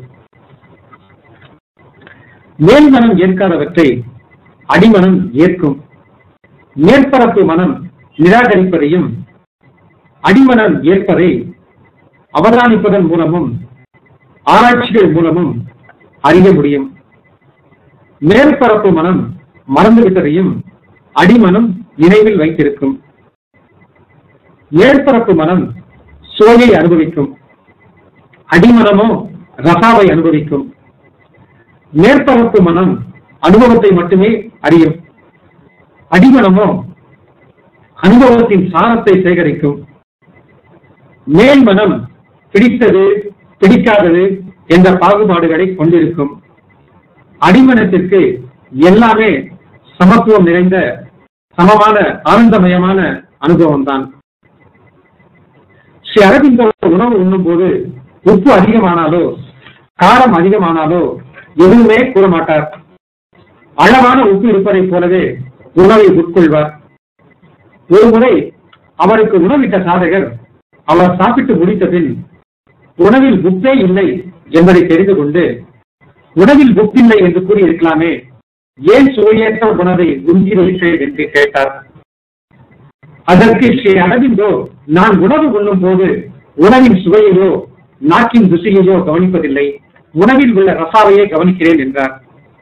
மேல்மனம் ஏற்காதவற்றை அடிமனம் ஏற்கும் மேற்பரப்பு மனம் நிராகரிப்பதையும் அடிமனம் ஏற்பதை அவதானிப்பதன் மூலமும் ஆராய்ச்சிகள் மூலமும் அறிய முடியும் மேற்பரப்பு மனம் மறந்துவிட்டதையும் அடிமனம் நினைவில் வைத்திருக்கும் மேற்பரப்பு மனம் சுவையை அனுபவிக்கும் அடிமனமோ ரசாவை அனுபவிக்கும் மேற்பரப்பு மனம் அனுபவத்தை மட்டுமே அறியும் அடிமனமோ அனுபவத்தின் சாரத்தை சேகரிக்கும் மேல் மனம் பிடித்தது பிடிக்காதது என்ற பாகுபாடுகளை கொண்டிருக்கும் அடிமனத்திற்கு எல்லாமே சமத்துவம் நிறைந்த சமமான ஆனந்தமயமான அனுபவம் தான் ஸ்ரீ அரவிந்தோ உணவு உண்ணும் போது உப்பு அதிகமானாலோ காரம் அதிகமானாலோ எதுவுமே கூற மாட்டார் அளவான உப்பு இருப்பதைப் போலவே உணவை உட்கொள்வார் ஒரு முறை அவருக்கு உணவிட்ட சாதகர் அவர் சாப்பிட்டு முடித்த பின் உணவில் உப்பே இல்லை என்பதை தெரிந்து கொண்டு உணவில் உப்பில்லை என்று கூறியிருக்கலாமே ஏன் சுவையற்ற உணவை உண்கிறீர்கள் என்று கேட்டார் அதற்கு ஸ்ரீ அரவிந்தோ நான் உணவு உண்ணும் போது உணவின் சுவையையோ நாக்கின் ருசியையோ கவனிப்பதில்லை உணவில் உள்ள ரசாவையே கவனிக்கிறேன் என்றார்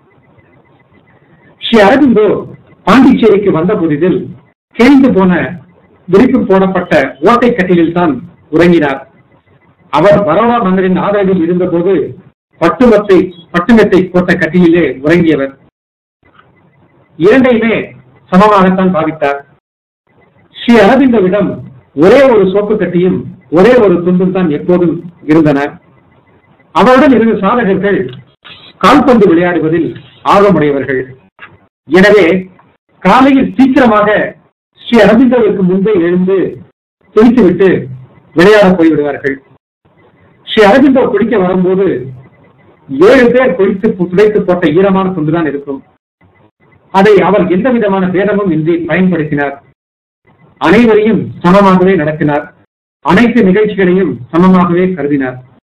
ஸ்ரீ அரவிந்தோ பாண்டிச்சேரிக்கு வந்த புதிதில் கிழிந்து போன விரிப்பு போடப்பட்ட ஓட்டை கட்டிலில் தான் உறங்கினார் அவர் பரோடா மன்னரின் ஆதரவில் இருந்தபோது பட்டுமத்தை பட்டுமெத்தை போட்ட கட்டிலே உறங்கியவர் இரண்டையுமே சமமாகத்தான் பாவித்தார் ஸ்ரீ அரவிந்தவிடம் ஒரே ஒரு சோப்பு கட்டியும் ஒரே ஒரு துண்டும் தான் எப்போதும் இருந்தன அவருடன் இருந்த சாதகர்கள் கால்பந்து விளையாடுவதில் ஆர்வமுடையவர்கள் எனவே காலையில் சீக்கிரமாக ஸ்ரீ அரவிந்தருக்கு முன்பே எழுந்து குளித்துவிட்டு விளையாட போய்விடுவார்கள் ஸ்ரீ அரவிந்தோ குளிக்க வரும்போது ஏழு பேர் குளித்து துடைத்து போட்ட ஈரமான துண்டுதான் இருக்கும் அதை அவர் எந்த விதமான பேதமும் இன்றி பயன்படுத்தினார் அனைவரையும் சமமாகவே நடத்தினார் அனைத்து நிகழ்ச்சிகளையும் சமமாகவே கருதினார்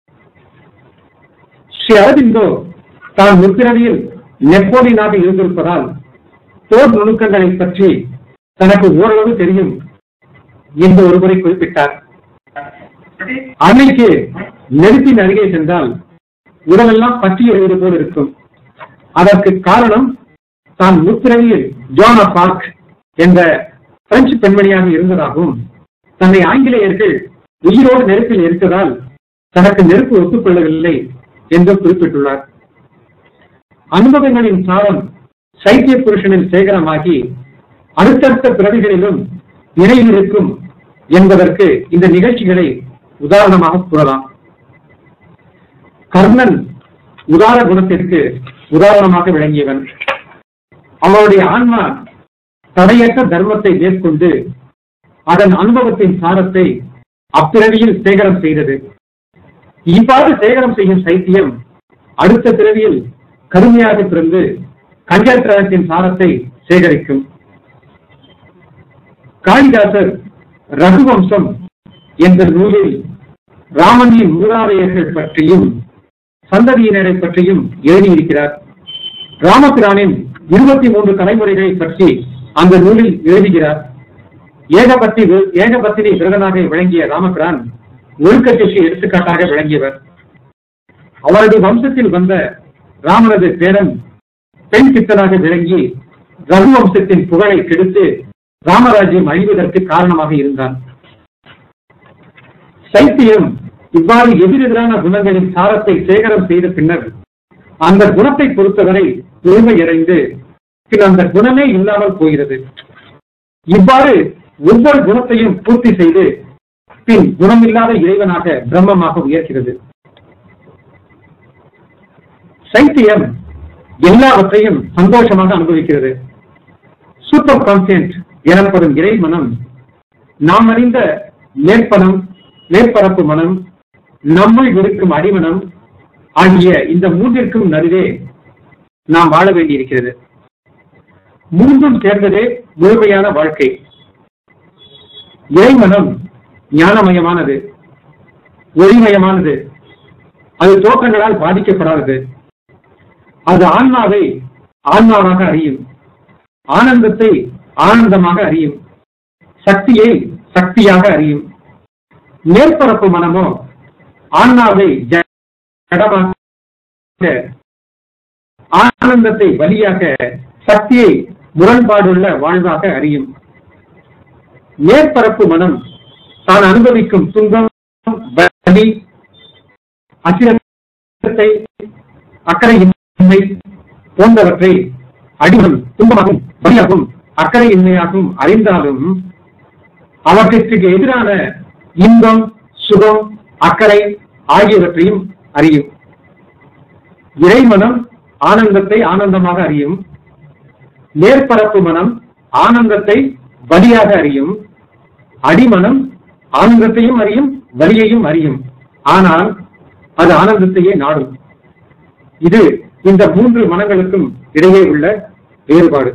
ஸ்ரீ அரவிந்தோ தான் முற்பிறவியில் நெப்போலியனாக இருந்திருப்பதால் போர் நுணுக்கங்களை பற்றி தனக்கு ஓரளவு தெரியும் என்று ஒருமுறை குறிப்பிட்டார் அன்னைக்கு நெருப்பின் அருகே சென்றால் உடலெல்லாம் பற்றி எறிவது போல் இருக்கும் அதற்கு காரணம் தான் முற்பிறவியில் ஜோனா பார்க் என்ற பிரெஞ்சு பெண்மணியாக இருந்ததாகவும் தன்னை ஆங்கிலேயர்கள் உயிரோடு நெருப்பில் இருந்ததால் தனக்கு நெருப்பு ஒத்துக்கொள்ளவில்லை என்று குறிப்பிட்டுள்ளார் அனுபவங்களின் சாரம் சைத்திய புருஷனின் சேகரமாகி அடுத்தடுத்த பிறவிகளிலும் நிலையிலிருக்கும் என்பதற்கு இந்த நிகழ்ச்சிகளை உதாரணமாக கூறலாம் கர்ணன் உதார குணத்திற்கு உதாரணமாக விளங்கியவன் அவருடைய ஆன்மா தடையற்ற தர்மத்தை மேற்கொண்டு அதன் அனுபவத்தின் சாரத்தை அப்பிறவியில் சேகரம் செய்தது இவ்வாறு சேகரம் செய்யும் சைத்தியம் அடுத்த பிறவியில் கருமையாக பிறந்து கஞ்சத்திரத்தின் சாரத்தை சேகரிக்கும் காளிதாசர் ரகுவம்சம் என்ற நூலில் ராமனின் மூதாதையர்கள் பற்றியும் சந்ததியினரை பற்றியும் எழுதியிருக்கிறார் ராமபிரானின் இருபத்தி மூன்று தலைமுறைகளை பற்றி அந்த நூலில் எழுதுகிறார் ஏகபத்தி ஏகபத்தினி விரதனாக விளங்கிய ராமபிரான் ஒழுக்கத்திற்கு எடுத்துக்காட்டாக விளங்கியவர் அவரது வம்சத்தில் வந்த ராமனது பேரன் பெண் சித்தனாக விளங்கி ரகுவம்சத்தின் புகழை கெடுத்து ராமராஜ்யம் அழிவதற்கு காரணமாக இருந்தான் சைத்தியம் இவ்வாறு எதிரெதிரான குணங்களின் சாரத்தை சேகரம் செய்த பின்னர் அந்த குணத்தை பொறுத்தவரை பெருமையடைந்து பின் அந்த குணமே இல்லாமல் போகிறது இவ்வாறு ஒவ்வொரு குணத்தையும் பூர்த்தி செய்து பின் குணமில்லாத இறைவனாக பிரம்மமாக உயர்கிறது சைத்தியம் எல்லாவற்றையும் சந்தோஷமாக அனுபவிக்கிறது சூப்பர் கான்சியன்ட் எனப்படும் இறை மனம் நாம் அறிந்த மேற்பனம் மேற்பரப்பு மனம் நம்முள் இருக்கும் அடிமனம் ஆகிய இந்த மூன்றிற்கும் நடுவே நாம் வாழ வேண்டியிருக்கிறது மூன்றும் சேர்ந்ததே முழுமையான வாழ்க்கை இறைமனம் ஞானமயமானது ஒளிமயமானது அது தோற்றங்களால் பாதிக்கப்படாதது அது ஆன்மாவை ஆன்மாவாக அறியும் ஆனந்தத்தை ஆனந்தமாக அறியும் சக்தியை சக்தியாக அறியும் மேற்பரப்பு மனமோ ஆன்மாவை ஜடமாக ஆனந்தத்தை வழியாக சக்தியை முரண்பாடுள்ள வாழ்வாக அறியும் மேற்பரப்பு மனம் தான் அனுபவிக்கும் துன்பம் வலி அசிரத்தை அக்கறையின்மை போன்றவற்றை அடிமம் துன்பமாகவும் வலியாகவும் அக்கறையின்மையாகவும் அறிந்தாலும் அவற்றிற்கு எதிரான இன்பம் சுகம் அக்கறை ஆகியவற்றையும் அறியும் இறைமனம் ஆனந்தத்தை ஆனந்தமாக அறியும் மேற்பரப்பு மனம் ஆனந்தத்தை வலியாக அறியும் அடிமனம் ஆனந்தத்தையும் அறியும் வலியையும் அறியும் ஆனால் அது ஆனந்தத்தையே நாடும் இது இந்த மூன்று மனங்களுக்கும் இடையே உள்ள வேறுபாடு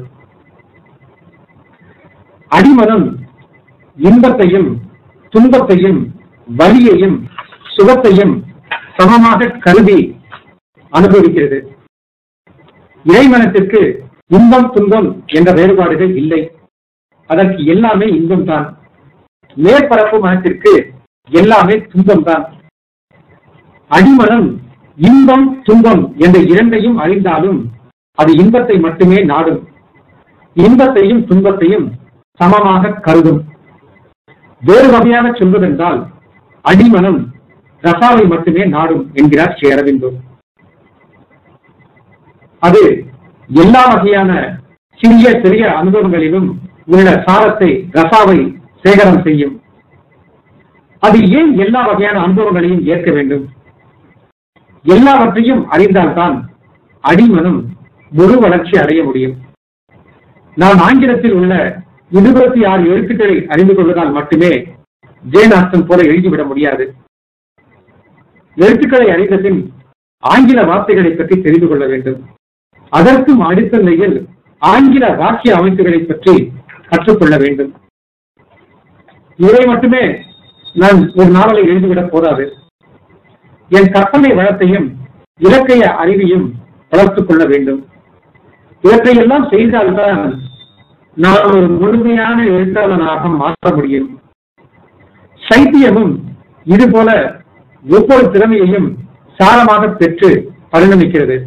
அடிமனம் இன்பத்தையும் துன்பத்தையும் வலியையும் சுகத்தையும் சமமாக கருதி அனுபவிக்கிறது இறைமனத்திற்கு இன்பம் துன்பம் என்ற வேறுபாடுகள் இல்லை அதற்கு எல்லாமே இன்பம் தான் மேற்பரப்பு மனத்திற்கு எல்லாமே துன்பம் தான் அடிமனம் இன்பம் துன்பம் என்ற இரண்டையும் அறிந்தாலும் அது இன்பத்தை மட்டுமே நாடும் இன்பத்தையும் துன்பத்தையும் சமமாக கருதும் வேறு வகையாக சொல்வதென்றால் அடிமனம் ரசாவை மட்டுமே நாடும் என்கிறார் ஸ்ரீ அரவிந்தோ அது எல்லா வகையான சிறிய பெரிய அனுபவங்களிலும் உள்ள சாரத்தை ரசாவை சேகரம் செய்யும் அது ஏன் எல்லா வகையான அனுபவங்களையும் ஏற்க வேண்டும் எல்லாவற்றையும் அறிந்தால்தான் அடிமனும் முழு வளர்ச்சி அடைய முடியும் நான் ஆங்கிலத்தில் உள்ள இருபத்தி ஆறு எழுத்துக்களை அறிந்து கொள்வதால் மட்டுமே ஜெயநாஸ்டன் போல எழுதிவிட முடியாது எழுத்துக்களை அறிந்த பின் ஆங்கில வார்த்தைகளை பற்றி தெரிந்து கொள்ள வேண்டும் அதற்கும் அடுத்த நிலையில் ஆங்கில வாக்கிய அமைப்புகளை பற்றி கற்றுக்கொள்ள வேண்டும் இதை மட்டுமே நான் ஒரு நாவலை எழுதிவிடப் போதாது என் கற்பனை வளத்தையும் இலக்கைய அறிவையும் வளர்த்துக் கொள்ள வேண்டும் இவற்றையெல்லாம் செய்தால்தான் நான் ஒரு முழுமையான எழுத்தாளனாக மாற்ற முடியும் சைத்தியமும் இதுபோல ஒவ்வொரு திறமையையும் சாரமாக பெற்று பரிணமிக்கிறது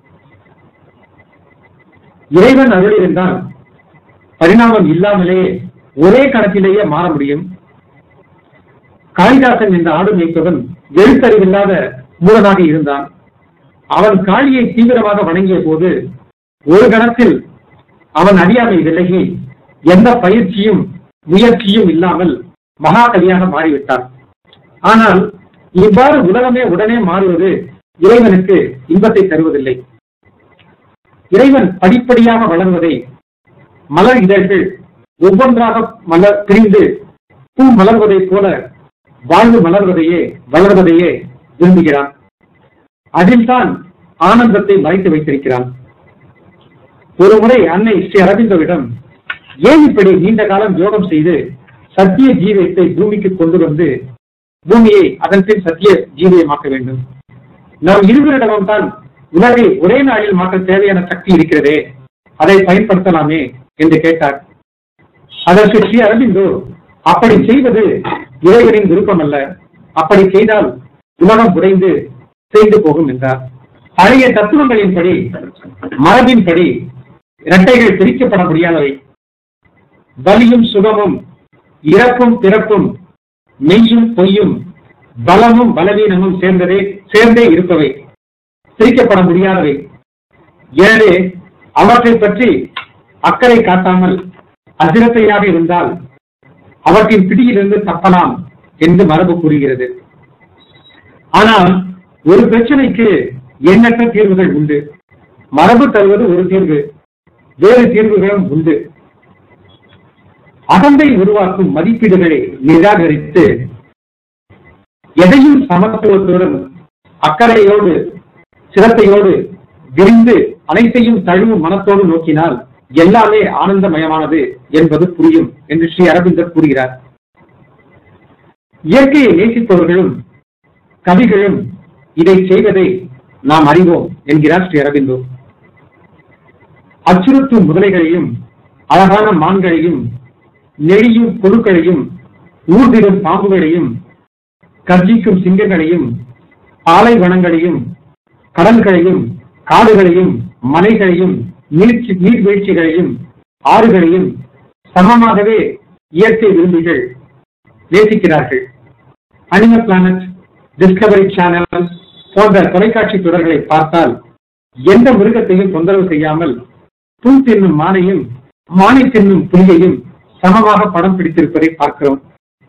இறைவன் அருள் இருந்தால் பரிணாமம் இல்லாமலே ஒரே கணக்கிலேயே மாற முடியும் காளிதாசன் என்ற ஆடு மேய்ப்பவன் எழுத்தறிவில்லாத மூலனாக இருந்தான் அவன் காளியை தீவிரமாக வணங்கிய போது ஒரு கணத்தில் அவன் அறியாமை விலகி எந்த பயிற்சியும் முயற்சியும் இல்லாமல் மகாகவியாக மாறிவிட்டான் ஆனால் இவ்வாறு உலகமே உடனே மாறுவது இறைவனுக்கு இன்பத்தை தருவதில்லை இறைவன் படிப்படியாக வளர்வதை மலர் இதழ்கள் ஒவ்வொன்றாக மலர் பிரிந்து பூ மலர்வதைப் போல வாழ்வு மலர்வதையே வளர்வதையே விரும்புகிறான் அதில்தான் ஆனந்தத்தை மறைத்து வைத்திருக்கிறான் ஒரு முறை அன்னை ஸ்ரீ அரவிந்தவிடம் ஏன் இப்படி நீண்ட காலம் யோகம் செய்து சத்திய ஜீவியத்தை பூமிக்கு கொண்டு வந்து பூமியை அதன் பின் சத்திய ஜீவியமாக்க வேண்டும் நாம் இருவரிடமும் தான் உலகை ஒரே நாளில் மாற்ற தேவையான சக்தி இருக்கிறதே அதை பயன்படுத்தலாமே என்று கேட்டார் அதற்கு ஸ்ரீ அரவிந்தோ அப்படி செய்வது இறைவனின் விருப்பம் அல்ல அப்படி செய்தால் உலகம் உடைந்து செய்து போகும் என்றார் பழைய தத்துவங்களின்படி மரபின்படி இரட்டைகள் பிரிக்கப்பட முடியாதவை வலியும் சுகமும் இறப்பும் பிறப்பும் மெய்யும் பொய்யும் பலமும் பலவீனமும் சேர்ந்ததே சேர்ந்தே இருப்பவை பிரிக்கப்பட முடியாதவை எனவே அவற்றை பற்றி அக்கறை காட்டாமல் அசிரத்தையாக இருந்தால் அவற்றின் பிடியிலிருந்து தப்பலாம் என்று மரபு கூறுகிறது ஆனால் ஒரு பிரச்சனைக்கு எண்ணற்ற தீர்வுகள் உண்டு மரபு தருவது ஒரு தீர்வு வேறு தீர்வுகளும் உண்டு அகந்தை உருவாக்கும் மதிப்பீடுகளை நிராகரித்து எதையும் சமத்துவத்துடன் அக்கறையோடு சிரத்தையோடு விரிந்து அனைத்தையும் தழுவும் மனத்தோடு நோக்கினால் எல்லாமே ஆனந்தமயமானது என்பது புரியும் என்று ஸ்ரீ அரவிந்தர் கூறுகிறார் இயற்கையை நேசிப்பவர்களும் கவிகளும் இதை செய்வதை நாம் அறிவோம் என்கிறார் ஸ்ரீ அரவிந்தோ அச்சுறுத்தும் முதலைகளையும் அழகான மான்களையும் நெழியும் பொருட்களையும் ஊர்திடும் பாம்புகளையும் கர்ஜிக்கும் சிங்கங்களையும் பாலைவனங்களையும் கடல்களையும் காடுகளையும் மலைகளையும் நீர்ச்சி நீர்வீழ்ச்சிகளையும் ஆறுகளையும் சமமாகவே இயற்கை விரும்பிகள் நேசிக்கிறார்கள் அனிமல் பிளானட் டிஸ்கவரி சேனல் போன்ற தொலைக்காட்சி தொடர்களை பார்த்தால் எந்த மிருகத்தையும் தொந்தரவு செய்யாமல் புல் தின்னும் மானையும் மானை தின்னும் புலியையும் சமமாக படம் பிடித்திருப்பதை பார்க்கிறோம்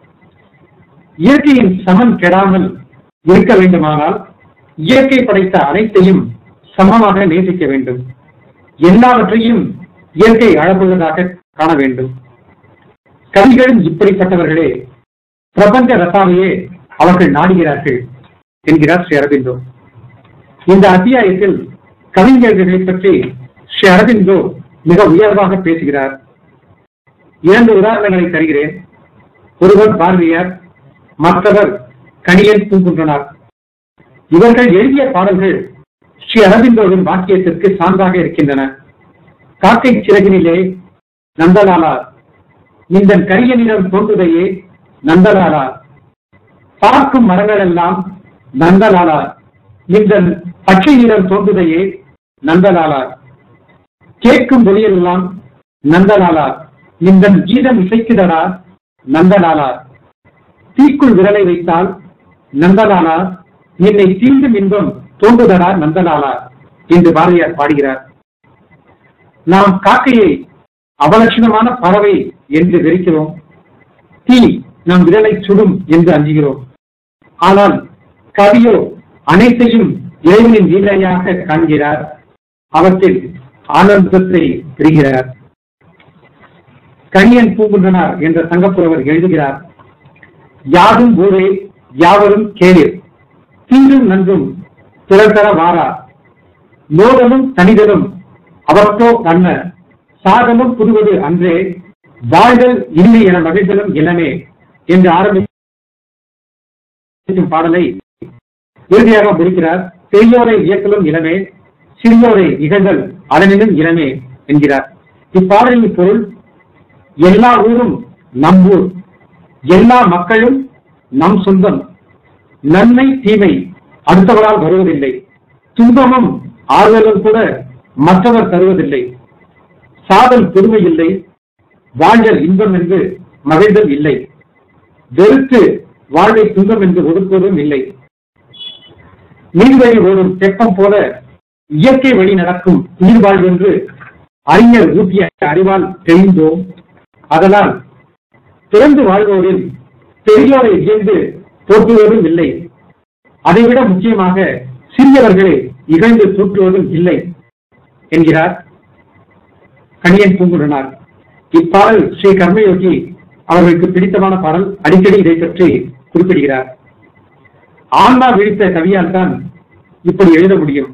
இயற்கையின் சமன் கெடாமல் இருக்க வேண்டுமானால் இயற்கை படைத்த அனைத்தையும் சமமாக நேசிக்க வேண்டும் எல்லாவற்றையும் இயற்கை அழகுள்ளதாக காண வேண்டும் கவிகளும் இப்படிப்பட்டவர்களே பிரபஞ்ச ரசாவையே அவர்கள் நாடுகிறார்கள் என்கிறார் ஸ்ரீ அரவிந்தோ இந்த அத்தியாயத்தில் கவிஞர்களை பற்றி ஸ்ரீ அரவிந்தோ மிக உயர்வாக பேசுகிறார் இரண்டு உதாரணங்களை தருகிறேன் ஒருவர் பாரதியார் மற்றவர் கணியன் பூங்குன்றனார் இவர்கள் எழுதிய பாடல்கள் ஸ்ரீ அரவிந்தோவின் வாக்கியத்திற்கு சான்றாக இருக்கின்றன காக்கை சிறகினிலே நந்தலாலா இந்த கரிய நிறம் தோன்றுதையே நந்தலாலா பார்க்கும் மரங்கள் எல்லாம் நந்தலாலா இந்த பச்சை நிறம் தோன்றுதையே நந்தலாலா கேட்கும் ஒளியெல்லாம் நந்தலாலா இந்த கீதம் இசைக்குதடா நந்தலாலா தீக்குள் விரலை வைத்தால் நந்தலாலா என்னை தீண்டும் இன்பம் தோன்றுதடா நந்தலாலா என்று பாரதியார் பாடுகிறார் நாம் காக்கையை அவலட்சணமான பறவை என்று வெறுக்கிறோம் தீ நம் விரலை சுடும் என்று அஞ்சுகிறோம் ஆனால் கவியோ அனைத்தையும் இறைவனின் லீலையாக காண்கிறார் அவற்றில் ஆனந்தத்தை பெறுகிறார் கணியன் பூங்குன்றனார் என்ற சங்கப்புறவர் எழுதுகிறார் யாதும் ஊரே யாவரும் கேளிர் தீங்கும் நன்றும் பிறர் தர வாரா நோதலும் தனிதலும் அவர்க்கோ கண்ண சாதலும் புதுவது அன்றே வாழ்தல் இல்லை என மகிழ்தலும் இளமே என்று ஆரம்பிக்கும் பாடலை இறுதியாக முடிக்கிறார் பெரியோரை இயக்கலும் இளமே சிறியோரை இகழ்தல் அதனிலும் இளமே என்கிறார் இப்பாடலின் பொருள் எல்லா ஊரும் நம் ஊர் எல்லா மக்களும் நம் சொந்தம் நன்மை தீமை அடுத்தவரால் வருவதில்லை துன்பமும் ஆறுதலும் கூட மற்றவர் தருவதில்லை சாதல் பெருமை இல்லை வாழ்தல் இன்பம் என்று மகிழ்தல் இல்லை வெறுத்து வாழ்வை துன்பம் என்று ஒதுக்குவதும் இல்லை நீர்வழி ஓடும் தெப்பம் போல இயற்கை வழி நடக்கும் உயிர் வாழ்வென்று அறிஞர் ஊட்டிய அறிவால் தெரிந்தோம் அதனால் பிறந்து வாழ்வோரில் பெரியோரை இயந்து போற்றுவதும் இல்லை அதைவிட முக்கியமாக சிறியவர்களை இகழ்ந்து தூற்றுவதும் இல்லை என்கிறார் கணியன் பூங்குடனார் இப்பாடல் ஸ்ரீ கர்மயோகி அவர்களுக்கு பிடித்தமான பாடல் அடிக்கடி இதை பற்றி குறிப்பிடுகிறார் ஆன்மா விழித்த கவியால் தான் இப்படி எழுத முடியும்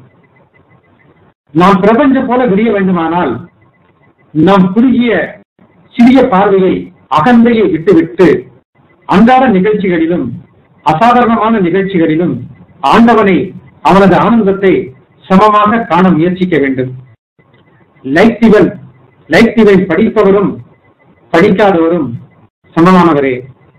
நாம் பிரபஞ்சம் போல விரிய வேண்டுமானால் நாம் குறுகிய சிறிய பார்வையை அகந்தையை விட்டுவிட்டு அன்றாட நிகழ்ச்சிகளிலும் அசாதாரணமான நிகழ்ச்சிகளிலும் ஆண்டவனை அவனது ஆனந்தத்தை சமமாக காண முயற்சிக்க வேண்டும் லைக் திவன் லைக் திவன் படிப்பவரும் படிக்காதவரும் சமமானவரே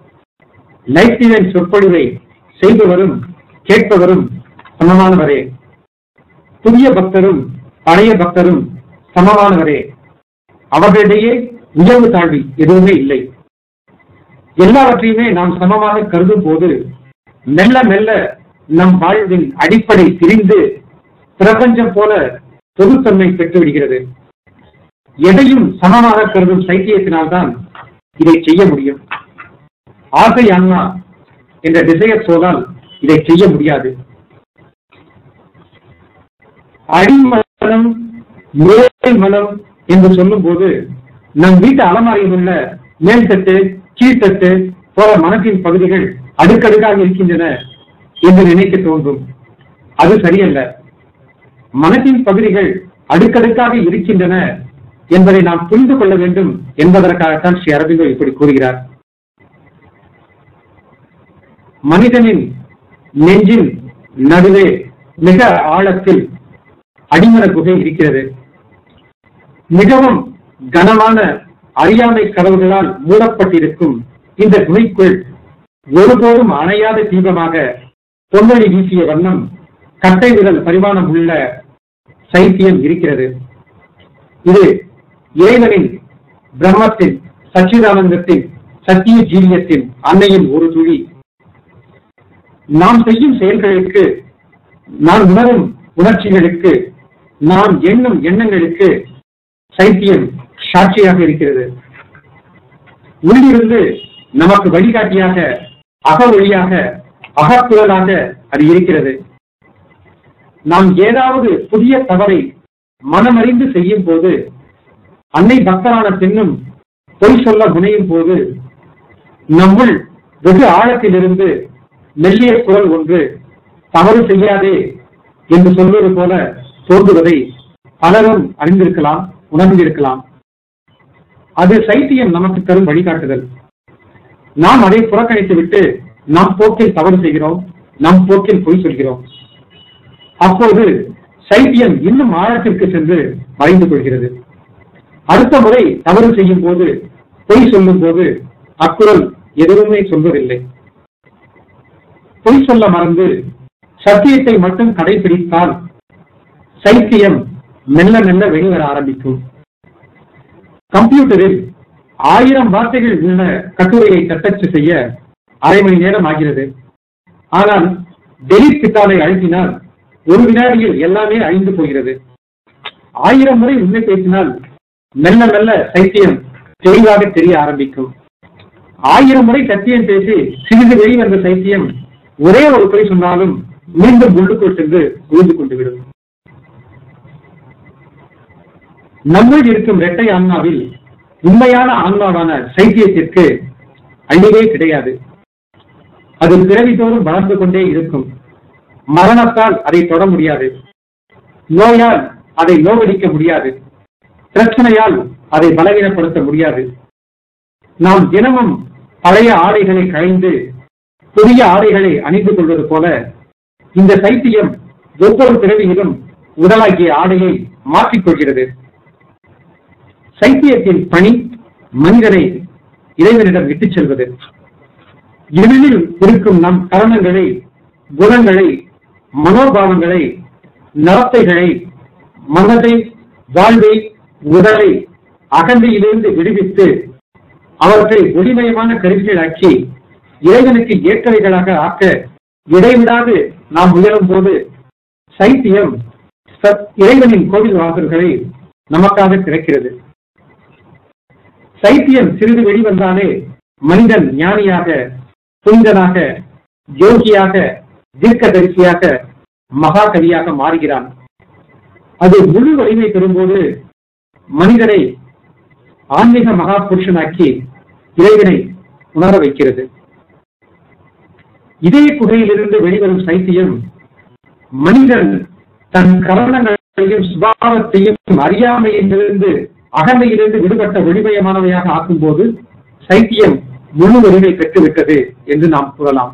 லைக் திவன் சொற்பொழிவை செய்பவரும் கேட்பவரும் சமமானவரே புதிய பக்தரும் பழைய பக்தரும் சமமானவரே அவர்களிடையே உயர்வு தாழ்வி எதுவுமே இல்லை எல்லாவற்றையுமே நாம் சமமாக கருதும் போது மெல்ல மெல்ல நம் வாழ்வின் அடிப்படை பிரிந்து பிரபஞ்சம் போல பொதுத்தன்மை பெற்று விடுகிறது எதையும் சமமாக கருதும் சைத்தியத்தினால்தான் இதை செய்ய முடியும் ஆசை அண்ணா என்ற டிசையர் சோலால் இதை செய்ய முடியாது அடிமனம் மேல் மனம் என்று சொல்லும் போது நம் வீட்டு அலமாரியில் உள்ள மேல்தட்டு கீழ்த்தட்டு போற மனத்தின் பகுதிகள் அடுக்கடுக்காக இருக்கின்றன என்று நினைக்க தோன்றும் அது சரியல்ல மனத்தின் பகுதிகள் அடுக்கடுக்காக இருக்கின்றன என்பதை நாம் புரிந்து கொள்ள வேண்டும் என்பதற்காகத்தான் ஸ்ரீ அரவிந்தோ இப்படி கூறுகிறார் மனிதனின் நெஞ்சின் நடுவே மிக ஆழத்தில் அடிமன குகை இருக்கிறது மிகவும் கனமான அறியாமை கதவுகளால் மூடப்பட்டிருக்கும் இந்த குகைக்குள் ஒருபோதும் அணையாத தீபமாக பொன்னொழி வீசிய வண்ணம் கட்டை விரல் பரிமாணம் உள்ள சைத்தியம் இருக்கிறது இது இறைவனின் பிரம்மத்தின் சச்சிதானந்தத்தின் சத்திய ஜீவியத்தின் அன்னையின் ஒரு துளி நாம் செய்யும் செயல்களுக்கு நாம் உணரும் உணர்ச்சிகளுக்கு நாம் எண்ணும் எண்ணங்களுக்கு சைத்தியம் சாட்சியாக இருக்கிறது உள்ளிருந்து நமக்கு வழிகாட்டியாக அக ஒளியாக அகக்குரலாக அது இருக்கிறது நாம் ஏதாவது புதிய தவறை மனமறிந்து செய்யும் போது அன்னை பக்தரான பெண்ணும் பொய் சொல்ல முனையும் போது நம்முள் வெகு ஆழத்திலிருந்து மெல்லிய குரல் ஒன்று தவறு செய்யாதே என்று சொல்வது போல தோன்றுவதை பலரும் அறிந்திருக்கலாம் உணர்ந்திருக்கலாம் அது சைத்தியம் நமக்கு தரும் வழிகாட்டுதல் நாம் அதை புறக்கணித்து விட்டு நம் போக்கில் தவறு செய்கிறோம் நம் போக்கில் பொய் சொல்கிறோம் அப்போது சைத்தியம் இன்னும் ஆழத்திற்கு சென்று மறைந்து கொள்கிறது அடுத்த முறை தவறு செய்யும் போது பொய் சொல்லும் போது அக்குரல் எதுவுமே சொல்வதில்லை பொய் சொல்ல மறந்து சத்தியத்தை மட்டும் கடைபிடித்தால் சைத்தியம் மெல்ல மெல்ல வெளிவர ஆரம்பிக்கும் கம்ப்யூட்டரில் ஆயிரம் வார்த்தைகள் உள்ள கட்டுரையை தட்டச்சு செய்ய அரை மணி நேரம் ஆகிறது ஆனால் டெலிட் பித்தாலை அழுத்தினால் ஒரு வினாடியில் எல்லாமே அழிந்து போகிறது ஆயிரம் முறை உண்மை பேசினால் மெல்ல மெல்ல சைத்தியம் தெளிவாக தெரிய ஆரம்பிக்கும் ஆயிரம் முறை சத்தியம் பேசி சிறிது வெளிவந்த சைத்தியம் ஒரே ஒரு பொய் சொன்னாலும் மீண்டும் உள்ளுக்குள் சென்று உழுந்து கொண்டு விடும் நம்முள் இருக்கும் இரட்டை ஆன்மாவில் உண்மையான ஆன்மாவான சைத்தியத்திற்கு அழிவே கிடையாது அது பிறவிதோறும் வளர்ந்து கொண்டே இருக்கும் மரணத்தால் அதை தொட முடியாது நோயால் அதை நோவடிக்க முடியாது பிரச்சனையால் அதை பலவீனப்படுத்த முடியாது நாம் தினமும் பழைய ஆடைகளை களைந்து புதிய ஆடைகளை அணிந்து கொள்வது போல இந்த சைத்தியம் ஒவ்வொரு பிறவியிலும் உடலாகிய ஆடையை மாற்றிக்கொள்கிறது சைத்தியத்தின் பணி மனிதனை இறைவனிடம் விட்டுச் செல்வது இருளில் இருக்கும் நம் கரணங்களை குணங்களை மனோபாவங்களை நடத்தைகளை மனதை வாழ்வை உடலை அகந்தையிலிருந்து விடுவித்து அவற்றை ஒளிமயமான கருவிகளாக்கி இறைவனுக்கு ஏற்றவைகளாக ஆக்க இடைவிடாது நாம் முயலும் போது சைத்தியம் சத்- இறைவனின் கோவில் வாசல்களை நமக்காக திறக்கிறது சைத்தியம் சிறிது வெளிவந்தாலே மனிதன் ஞானியாக புனிதனாக யோகியாக தீர்க்கதரிசியாக மகாகவியாக மாறுகிறான் அது முழு வலிமை பெறும்போது மனிதனை ஆன்மீக மகா புருஷனாக்கி இறைவனை உணர வைக்கிறது இதே குகையிலிருந்து வெளிவரும் சைத்தியம் மனிதன் தன் கரணங்களையும் சுபாவத்தையும் அறியாமையிலிருந்து அகந்தையிலிருந்து விடுபட்ட ஒளிமயமானவையாக ஆக்கும்போது சைத்தியம் முழு வலிமை பெற்றுவிட்டது என்று நாம் கூறலாம்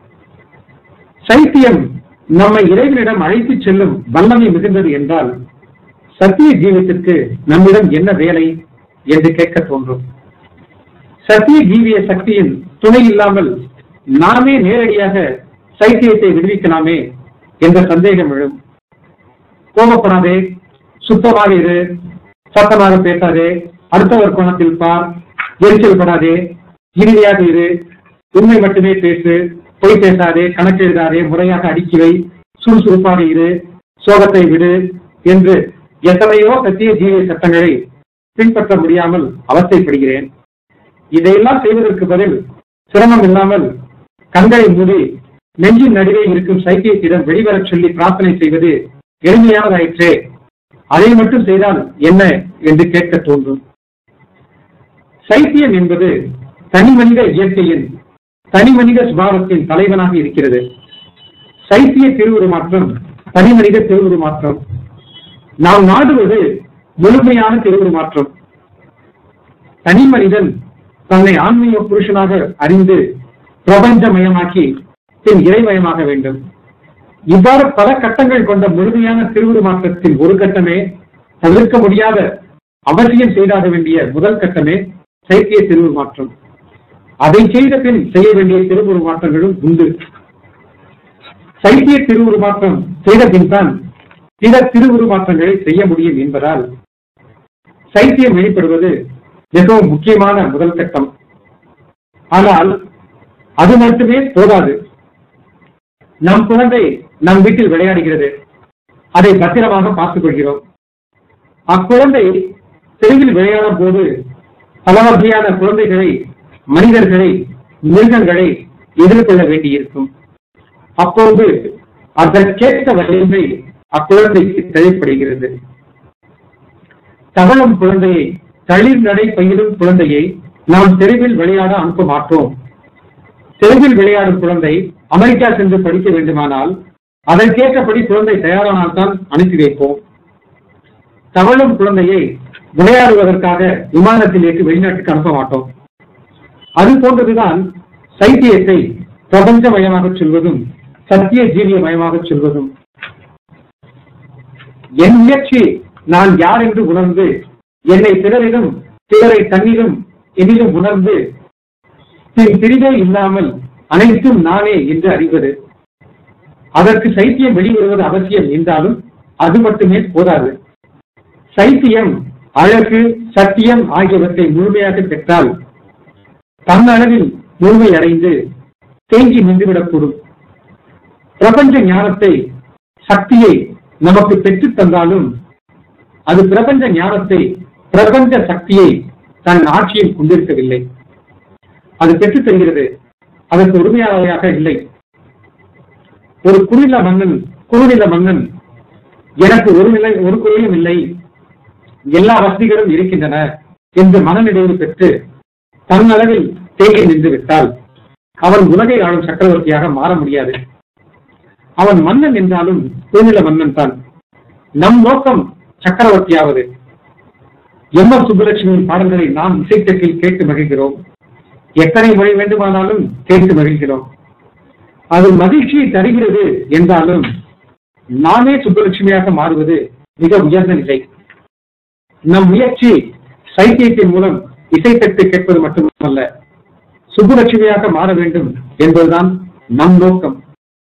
சைத்தியம் நம்மை இறைவனிடம் அழைத்துச் செல்லும் வல்லமை மிகுந்தது என்றால் சத்திய ஜீவத்திற்கு நம்மிடம் என்ன வேலை என்று கேட்க தோன்றும் சத்திய ஜீவிய சக்தியின் துணை இல்லாமல் நாமே நேரடியாக சைத்தியத்தை விடுவிக்கலாமே என்ற சந்தேகம் எழும் கோபப்படாதே சுத்தமாக இரு சத்தமாக பேசாதே அடுத்தவர் கோணத்தில் பார் எரிச்சல் படாதே இறுதியாக இரு உண்மை மட்டுமே பேசு பொய் பேசாதே கணக்கு எழுதாதே முறையாக அடுக்கி வை சுறுசுறுப்பாக இரு சோகத்தை விடு என்று எத்தனையோ சத்திய ஜீவிய சட்டங்களை பின்பற்ற முடியாமல் அவஸ்தைப்படுகிறேன் இதையெல்லாம் செய்வதற்கு பதில் சிரமம் இல்லாமல் கண்களை மூடி நெஞ்சின் நடுவே இருக்கும் சைத்தியத்திடம் வெளிவரச் சொல்லி பிரார்த்தனை செய்வது எளிமையானதாயிற்றே அதை மட்டும் செய்தால் என்ன என்று கேட்க தோன்றும் சைத்தியம் என்பது தனி மனித இயற்கையின் தனி மனித சுபாவத்தின் தலைவனாக இருக்கிறது சைத்திய திருவுருமாற்றம் தனி மனித திருவுருமாற்றம் நாம் நாடுவது முழுமையான திருவுருமாற்றம் தனி மனிதன் தன்னை ஆன்மீக புருஷனாக அறிந்து பிரபஞ்சமயமாக்கி பின் இறைமயமாக வேண்டும் இவ்வாறு பல கட்டங்கள் கொண்ட முழுமையான திருவுருமாற்றத்தின் ஒரு கட்டமே தவிர்க்க முடியாத அவசியம் செய்தாக வேண்டிய முதல் கட்டமே சைத்திய திருவுருமாற்றம் அதை செய்த பின் செய்ய வேண்டிய திருவுருமாற்றங்களும் உண்டு சைத்திய திருவுருமாற்றம் செய்த பின் தான் பிற திருவுருமாற்றங்களை செய்ய முடியும் என்பதால் சைத்தியம் வெளிப்படுவது மிகவும் முக்கியமான முதல் கட்டம் ஆனால் அது மட்டுமே போதாது நம் குழந்தை நம் வீட்டில் விளையாடுகிறது அதை பத்திரமாக பார்த்துக் கொள்கிறோம் அக்குழந்தை தெருவில் விளையாடும் போது பல வகையான குழந்தைகளை மனிதர்களை மிருகங்களை எதிர்கொள்ள வேண்டியிருக்கும் அப்போது அதற்கேற்ற வலிமை அக்குழந்தைக்கு தேவைப்படுகிறது தவழும் குழந்தையை தளிர் நடை பயிலும் குழந்தையை நாம் தெருவில் விளையாட அனுப்ப மாட்டோம் தெருவில் விளையாடும் குழந்தை அமெரிக்கா சென்று படிக்க வேண்டுமானால் அதற்கேற்றபடி குழந்தை தயாரானால்தான் அனுப்பி வைப்போம் தவழும் குழந்தையை விளையாடுவதற்காக விமானத்தில் ஏற்றி வெளிநாட்டுக்கு அனுப்ப மாட்டோம் அது போன்றதுதான் சைத்தியத்தை பிரபஞ்சமயமாக சொல்வதும் சத்திய ஜீவியமயமாக சொல்வதும் என் முயற்சி நான் யார் என்று உணர்ந்து என்னை பிறரிலும் பிறரை தன்னிலும் என்னிலும் உணர்ந்து பின் பிரிவே இல்லாமல் அனைத்தும் நானே என்று அறிவது அதற்கு சைத்தியம் வெளிவருவது அவசியம் என்றாலும் அது மட்டுமே போதாது சைத்தியம் அழகு சத்தியம் ஆகியவற்றை முழுமையாக பெற்றால் தன்னளவில் முழுமை அடைந்து தேங்கி நின்றுவிடக்கூடும் பிரபஞ்ச ஞானத்தை சக்தியை நமக்கு பெற்றுத் தந்தாலும் அது பிரபஞ்ச ஞானத்தை பிரபஞ்ச சக்தியை தன் ஆட்சியில் கொண்டிருக்கவில்லை அது பெற்றுத் தருகிறது அதற்கு உரிமையாளராக இல்லை ஒரு குறுநில மன்னன் குறுநில மன்னன் எனக்கு ஒரு நிலை ஒரு குறையும் இல்லை எல்லா வசதிகளும் இருக்கின்றன என்று மனநிறைவு பெற்று தன்னளவில் தேங்கி நின்று விட்டால் அவன் உலகை ஆளும் சக்கரவர்த்தியாக மாற முடியாது அவன் மன்னன் என்றாலும் குறுநில மன்னன் தான் நம் நோக்கம் சக்கரவர்த்தியாவது எம் எஸ் சுப்புலட்சுமியின் பாடல்களை நாம் இசைத்தட்டில் கேட்டு மகிழ்கிறோம் எத்தனை மொழி வேண்டுமானாலும் கேட்டு மகிழ்கிறோம் அது மகிழ்ச்சியை தருகிறது என்றாலும் நாமே சுப்புலட்சுமியாக மாறுவது மிக உயர்ந்த நிலை நம் முயற்சி சைத்தியத்தின் மூலம் இசைத்தட்டு கேட்பது மட்டுமல்ல சுப்புலட்சுமியாக மாற வேண்டும் என்பதுதான் நம் நோக்கம்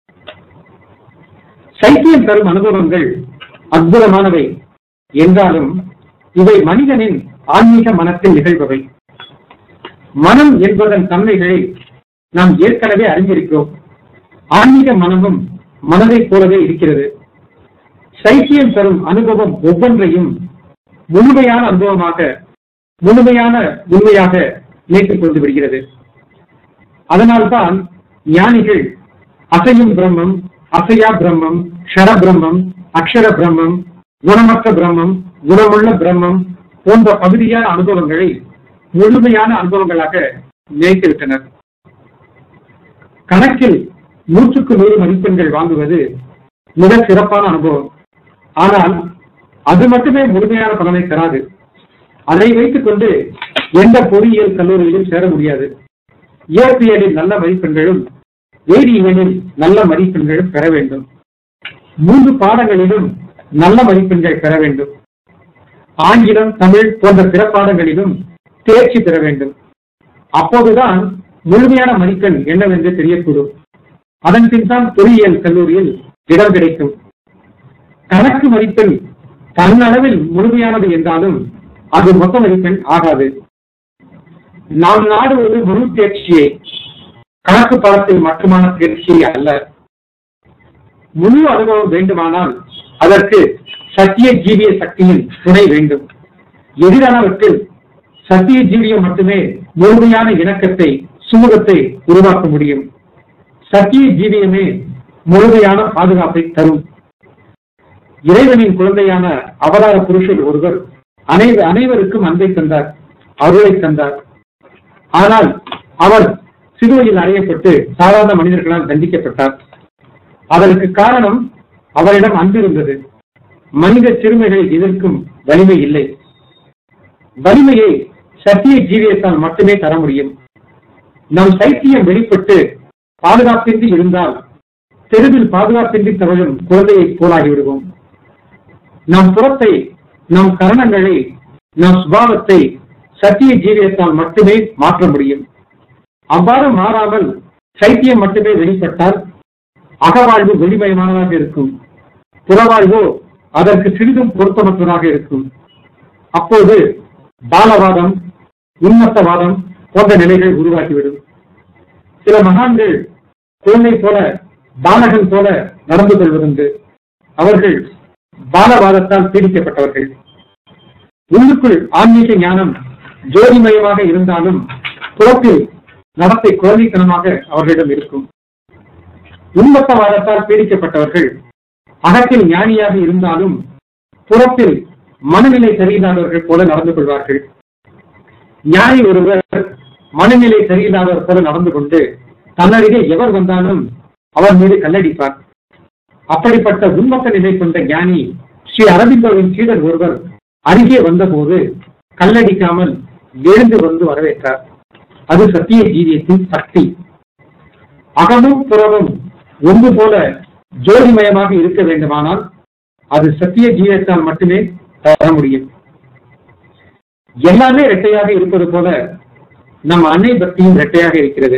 சைத்தியம் தரும் அனுபவங்கள் அற்புதமானவை என்றாலும் இவை மனிதனின் ஆன்மீக மனத்தில் நிகழ்பவை மனம் என்பதன் தன்மைகளை நாம் ஏற்கனவே அறிந்திருக்கிறோம் ஆன்மீக மனமும் மனதைப் போலவே இருக்கிறது சைத்தியம் தரும் அனுபவம் ஒவ்வொன்றையும் முழுமையான அனுபவமாக முழுமையான உண்மையாக நினைத்துக் கொண்டு விடுகிறது அதனால்தான் ஞானிகள் அசையும் பிரம்மம் அசையா பிரம்மம் ஷர பிரம்மம் அக்ஷர பிரம்மம் குணமற்ற பிரம்மம் குணமுள்ள பிரம்மம் போன்ற பகுதியான அனுபவங்களை முழுமையான அனுபவங்களாக நினைத்து விட்டனர் கணக்கில் நூற்றுக்கு நூறு மதிப்பெண்கள் வாங்குவது மிக சிறப்பான அனுபவம் ஆனால் அது மட்டுமே முழுமையான பலனை தராது அதை வைத்துக் கொண்டு எந்த பொறியியல் கல்லூரியிலும் சேர முடியாது இயற்பியலில் நல்ல மதிப்பெண்களும் வேதியியலில் நல்ல மதிப்பெண்களும் பெற வேண்டும் மூன்று பாடங்களிலும் நல்ல மதிப்பெண்கள் பெற வேண்டும் ஆங்கிலம் தமிழ் போன்ற பிற பாடங்களிலும் தேர்ச்சி பெற வேண்டும் அப்போதுதான் முழுமையான மதிப்பெண் என்னவென்று தெரியக்கூடும் அதன் பின் தான் பொறியியல் கல்லூரியில் இடம் கிடைக்கும் கணக்கு மதிப்பெண் தன்னளவில் முழுமையானது என்றாலும் அது மொத்த மதிப்பெண் ஆகாது நாம் நாடுவது முழு தேர்ச்சியை கணக்கு பாடத்தில் மட்டுமான தேர்ச்சியை அல்ல முழு அனுபவம் வேண்டுமானால் அதற்கு சத்திய ஜீவிய சக்தியின் துணை வேண்டும் எதிரானவற்றில் சத்திய ஜீவியம் மட்டுமே முழுமையான இணக்கத்தை சுமூகத்தை உருவாக்க முடியும் சத்திய ஜீவியமே முழுமையான பாதுகாப்பை தரும் இறைவனின் குழந்தையான அவதார புருஷர் ஒருவர் அனைவ அனைவருக்கும் அன்பை தந்தார் அருளை தந்தார் ஆனால் அவர் சிலுவையில் அறையப்பட்டு சாதாரண மனிதர்களால் தண்டிக்கப்பட்டார் அதற்கு காரணம் அவரிடம் அன்பு இருந்தது மனித சிறுமைகளை எதிர்க்கும் வலிமை இல்லை வலிமையை சத்திய ஜீவியத்தால் மட்டுமே தர முடியும் நம் சைத்தியம் வெளிப்பட்டு பாதுகாப்பின்றி இருந்தால் தெருவில் பாதுகாப்பின்றி தவழும் குழந்தையைப் போலாகி விடுவோம் நம் புறத்தை நம் கரணங்களை நம் சுபாவத்தை சத்திய ஜீவியத்தால் மட்டுமே மாற்ற முடியும் அவ்வாறு மாறாமல் சைத்தியம் மட்டுமே வெளிப்பட்டால் அகவாழ்வு வெளிமயமானதாக இருக்கும் புறவாழ்வோ அதற்கு சிறிதும் பொருத்தமற்றதாக இருக்கும் அப்போது பாலவாதம் உன்மத்தவாதம் போன்ற நிலைகள் உருவாகிவிடும் சில மகான்கள் குழந்தை போல பாலகன் போல நடந்து கொள்வதுண்டு அவர்கள் பாலவாதத்தால் பீடிக்கப்பட்டவர்கள் உள்ளுக்குள் ஆன்மீக ஞானம் ஜோதிமயமாக இருந்தாலும் புறத்தில் நடத்தை குழந்தைத்தனமாக அவர்களிடம் இருக்கும் உன்மத்தவாதத்தால் பீடிக்கப்பட்டவர்கள் அகத்தில் ஞானியாக இருந்தாலும் புறத்தில் மனநிலை சரியில்லாதவர்கள் போல நடந்து கொள்வார்கள் ஞானி ஒருவர் மனநிலை சரியில்லாதவர் போல நடந்து கொண்டு தன்னருகே எவர் வந்தாலும் அவர் மீது கல்லடிப்பார் அப்படிப்பட்ட உண்மத்த நிலை கொண்ட ஞானி ஸ்ரீ அரவிந்தோவின் சீடர் ஒருவர் அருகே வந்தபோது கல்லடிக்காமல் எழுந்து வந்து வரவேற்றார் அது சத்திய ஜீவியத்தின் சக்தி அகமும் புறமும் ஒன்று போல ஜோதிமயமாக இருக்க வேண்டுமானால் அது சத்திய ஜீவத்தால் மட்டுமே தர முடியும் எல்லாமே இரட்டையாக இருப்பது போல நம் அன்னை பக்தியும் இரட்டையாக இருக்கிறது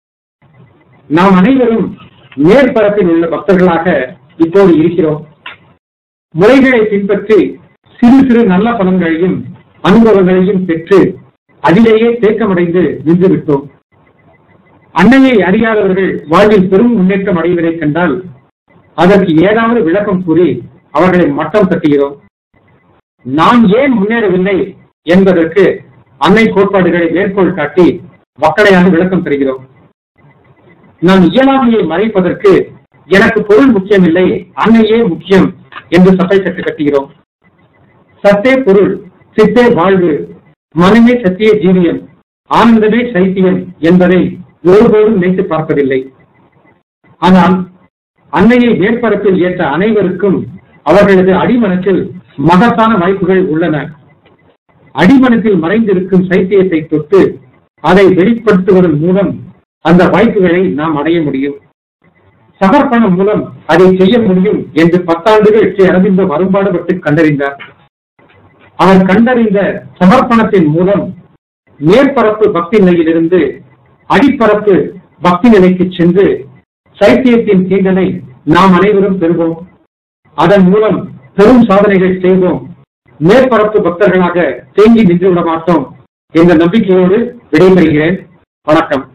நாம் அனைவரும் மேற்பரப்பில் உள்ள பக்தர்களாக இப்போது இருக்கிறோம் முறைகளை பின்பற்றி சிறு சிறு நல்ல பலன்களையும் அனுபவங்களையும் பெற்று அதிலேயே தேக்கமடைந்து நின்று விட்டோம் அன்னையை அறியாதவர்கள் வாழ்வில் பெரும் முன்னேற்றம் அடைவதைக் கண்டால் அதற்கு ஏதாவது விளக்கம் கூறி அவர்களை மட்டம் தட்டுகிறோம் நாம் ஏன் முன்னேறவில்லை என்பதற்கு அன்னை கோட்பாடுகளை மேற்கோள் காட்டி வக்கடையாக விளக்கம் தருகிறோம் நாம் இயலாமையை மறைப்பதற்கு எனக்கு பொருள் முக்கியமில்லை அன்னையே முக்கியம் என்று சட்டை கட்டு கட்டுகிறோம் சத்தே பொருள் சித்தே வாழ்வு மனமே சத்திய ஜீவியம் ஆனந்தமே சைத்தியம் என்பதை ஒருபோதும் நினைத்து பார்ப்பதில்லை ஆனால் அன்னையை மேற்பரப்பில் ஏற்ற அனைவருக்கும் அவர்களது அடிமனத்தில் மகத்தான வாய்ப்புகள் உள்ளன அடிமனத்தில் மறைந்திருக்கும் சைத்தியத்தை தொட்டு அதை வெளிப்படுத்துவதன் மூலம் அந்த வாய்ப்புகளை நாம் அடைய முடியும் சமர்ப்பணம் மூலம் அதை செய்ய முடியும் என்று பத்தாண்டுகள் ஸ்ரீ அரவிந்த வரும்பாடுபட்டு கண்டறிந்தார் அவர் கண்டறிந்த சமர்ப்பணத்தின் மூலம் மேற்பரப்பு பக்தி நிலையிலிருந்து அடிப்பரப்பு பக்தி நிலைக்கு சென்று சைத்தியத்தின் தீண்டனை நாம் அனைவரும் பெறுவோம் அதன் மூலம் பெரும் சாதனைகள் செய்வோம் மேற்பரப்பு பக்தர்களாக தேங்கி நின்று விட மாட்டோம் என்ற நம்பிக்கையோடு விடைபெறுகிறேன் வணக்கம்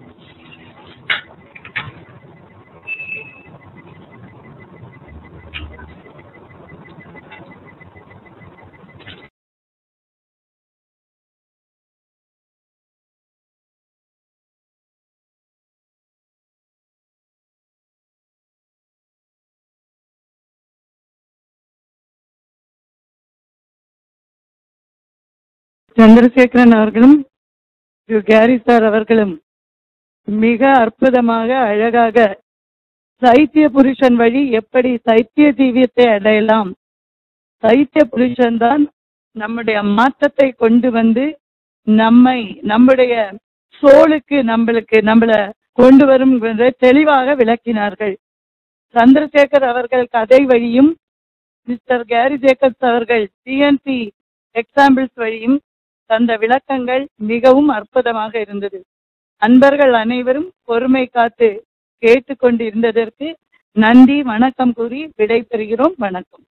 சந்திரசேகரன் அவர்களும் திரு கேரி சார் அவர்களும் மிக அற்புதமாக அழகாக சைத்திய புருஷன் வழி எப்படி சைத்திய தீவியத்தை அடையலாம் சைத்திய புருஷன் தான் நம்முடைய மாற்றத்தை கொண்டு வந்து நம்மை நம்முடைய சோலுக்கு நம்மளுக்கு நம்மள கொண்டு வரும் என்பதை தெளிவாக விளக்கினார்கள் சந்திரசேகர் அவர்கள் கதை வழியும் மிஸ்டர் கேரி ஜேக்கப்ஸ் அவர்கள் டிஎன்பி எக்ஸாம்பிள்ஸ் வழியும் தந்த விளக்கங்கள் மிகவும் அற்புதமாக இருந்தது அன்பர்கள் அனைவரும் பொறுமை காத்து கேட்டுக்கொண்டு இருந்ததற்கு நன்றி வணக்கம் கூறி விடை பெறுகிறோம் வணக்கம்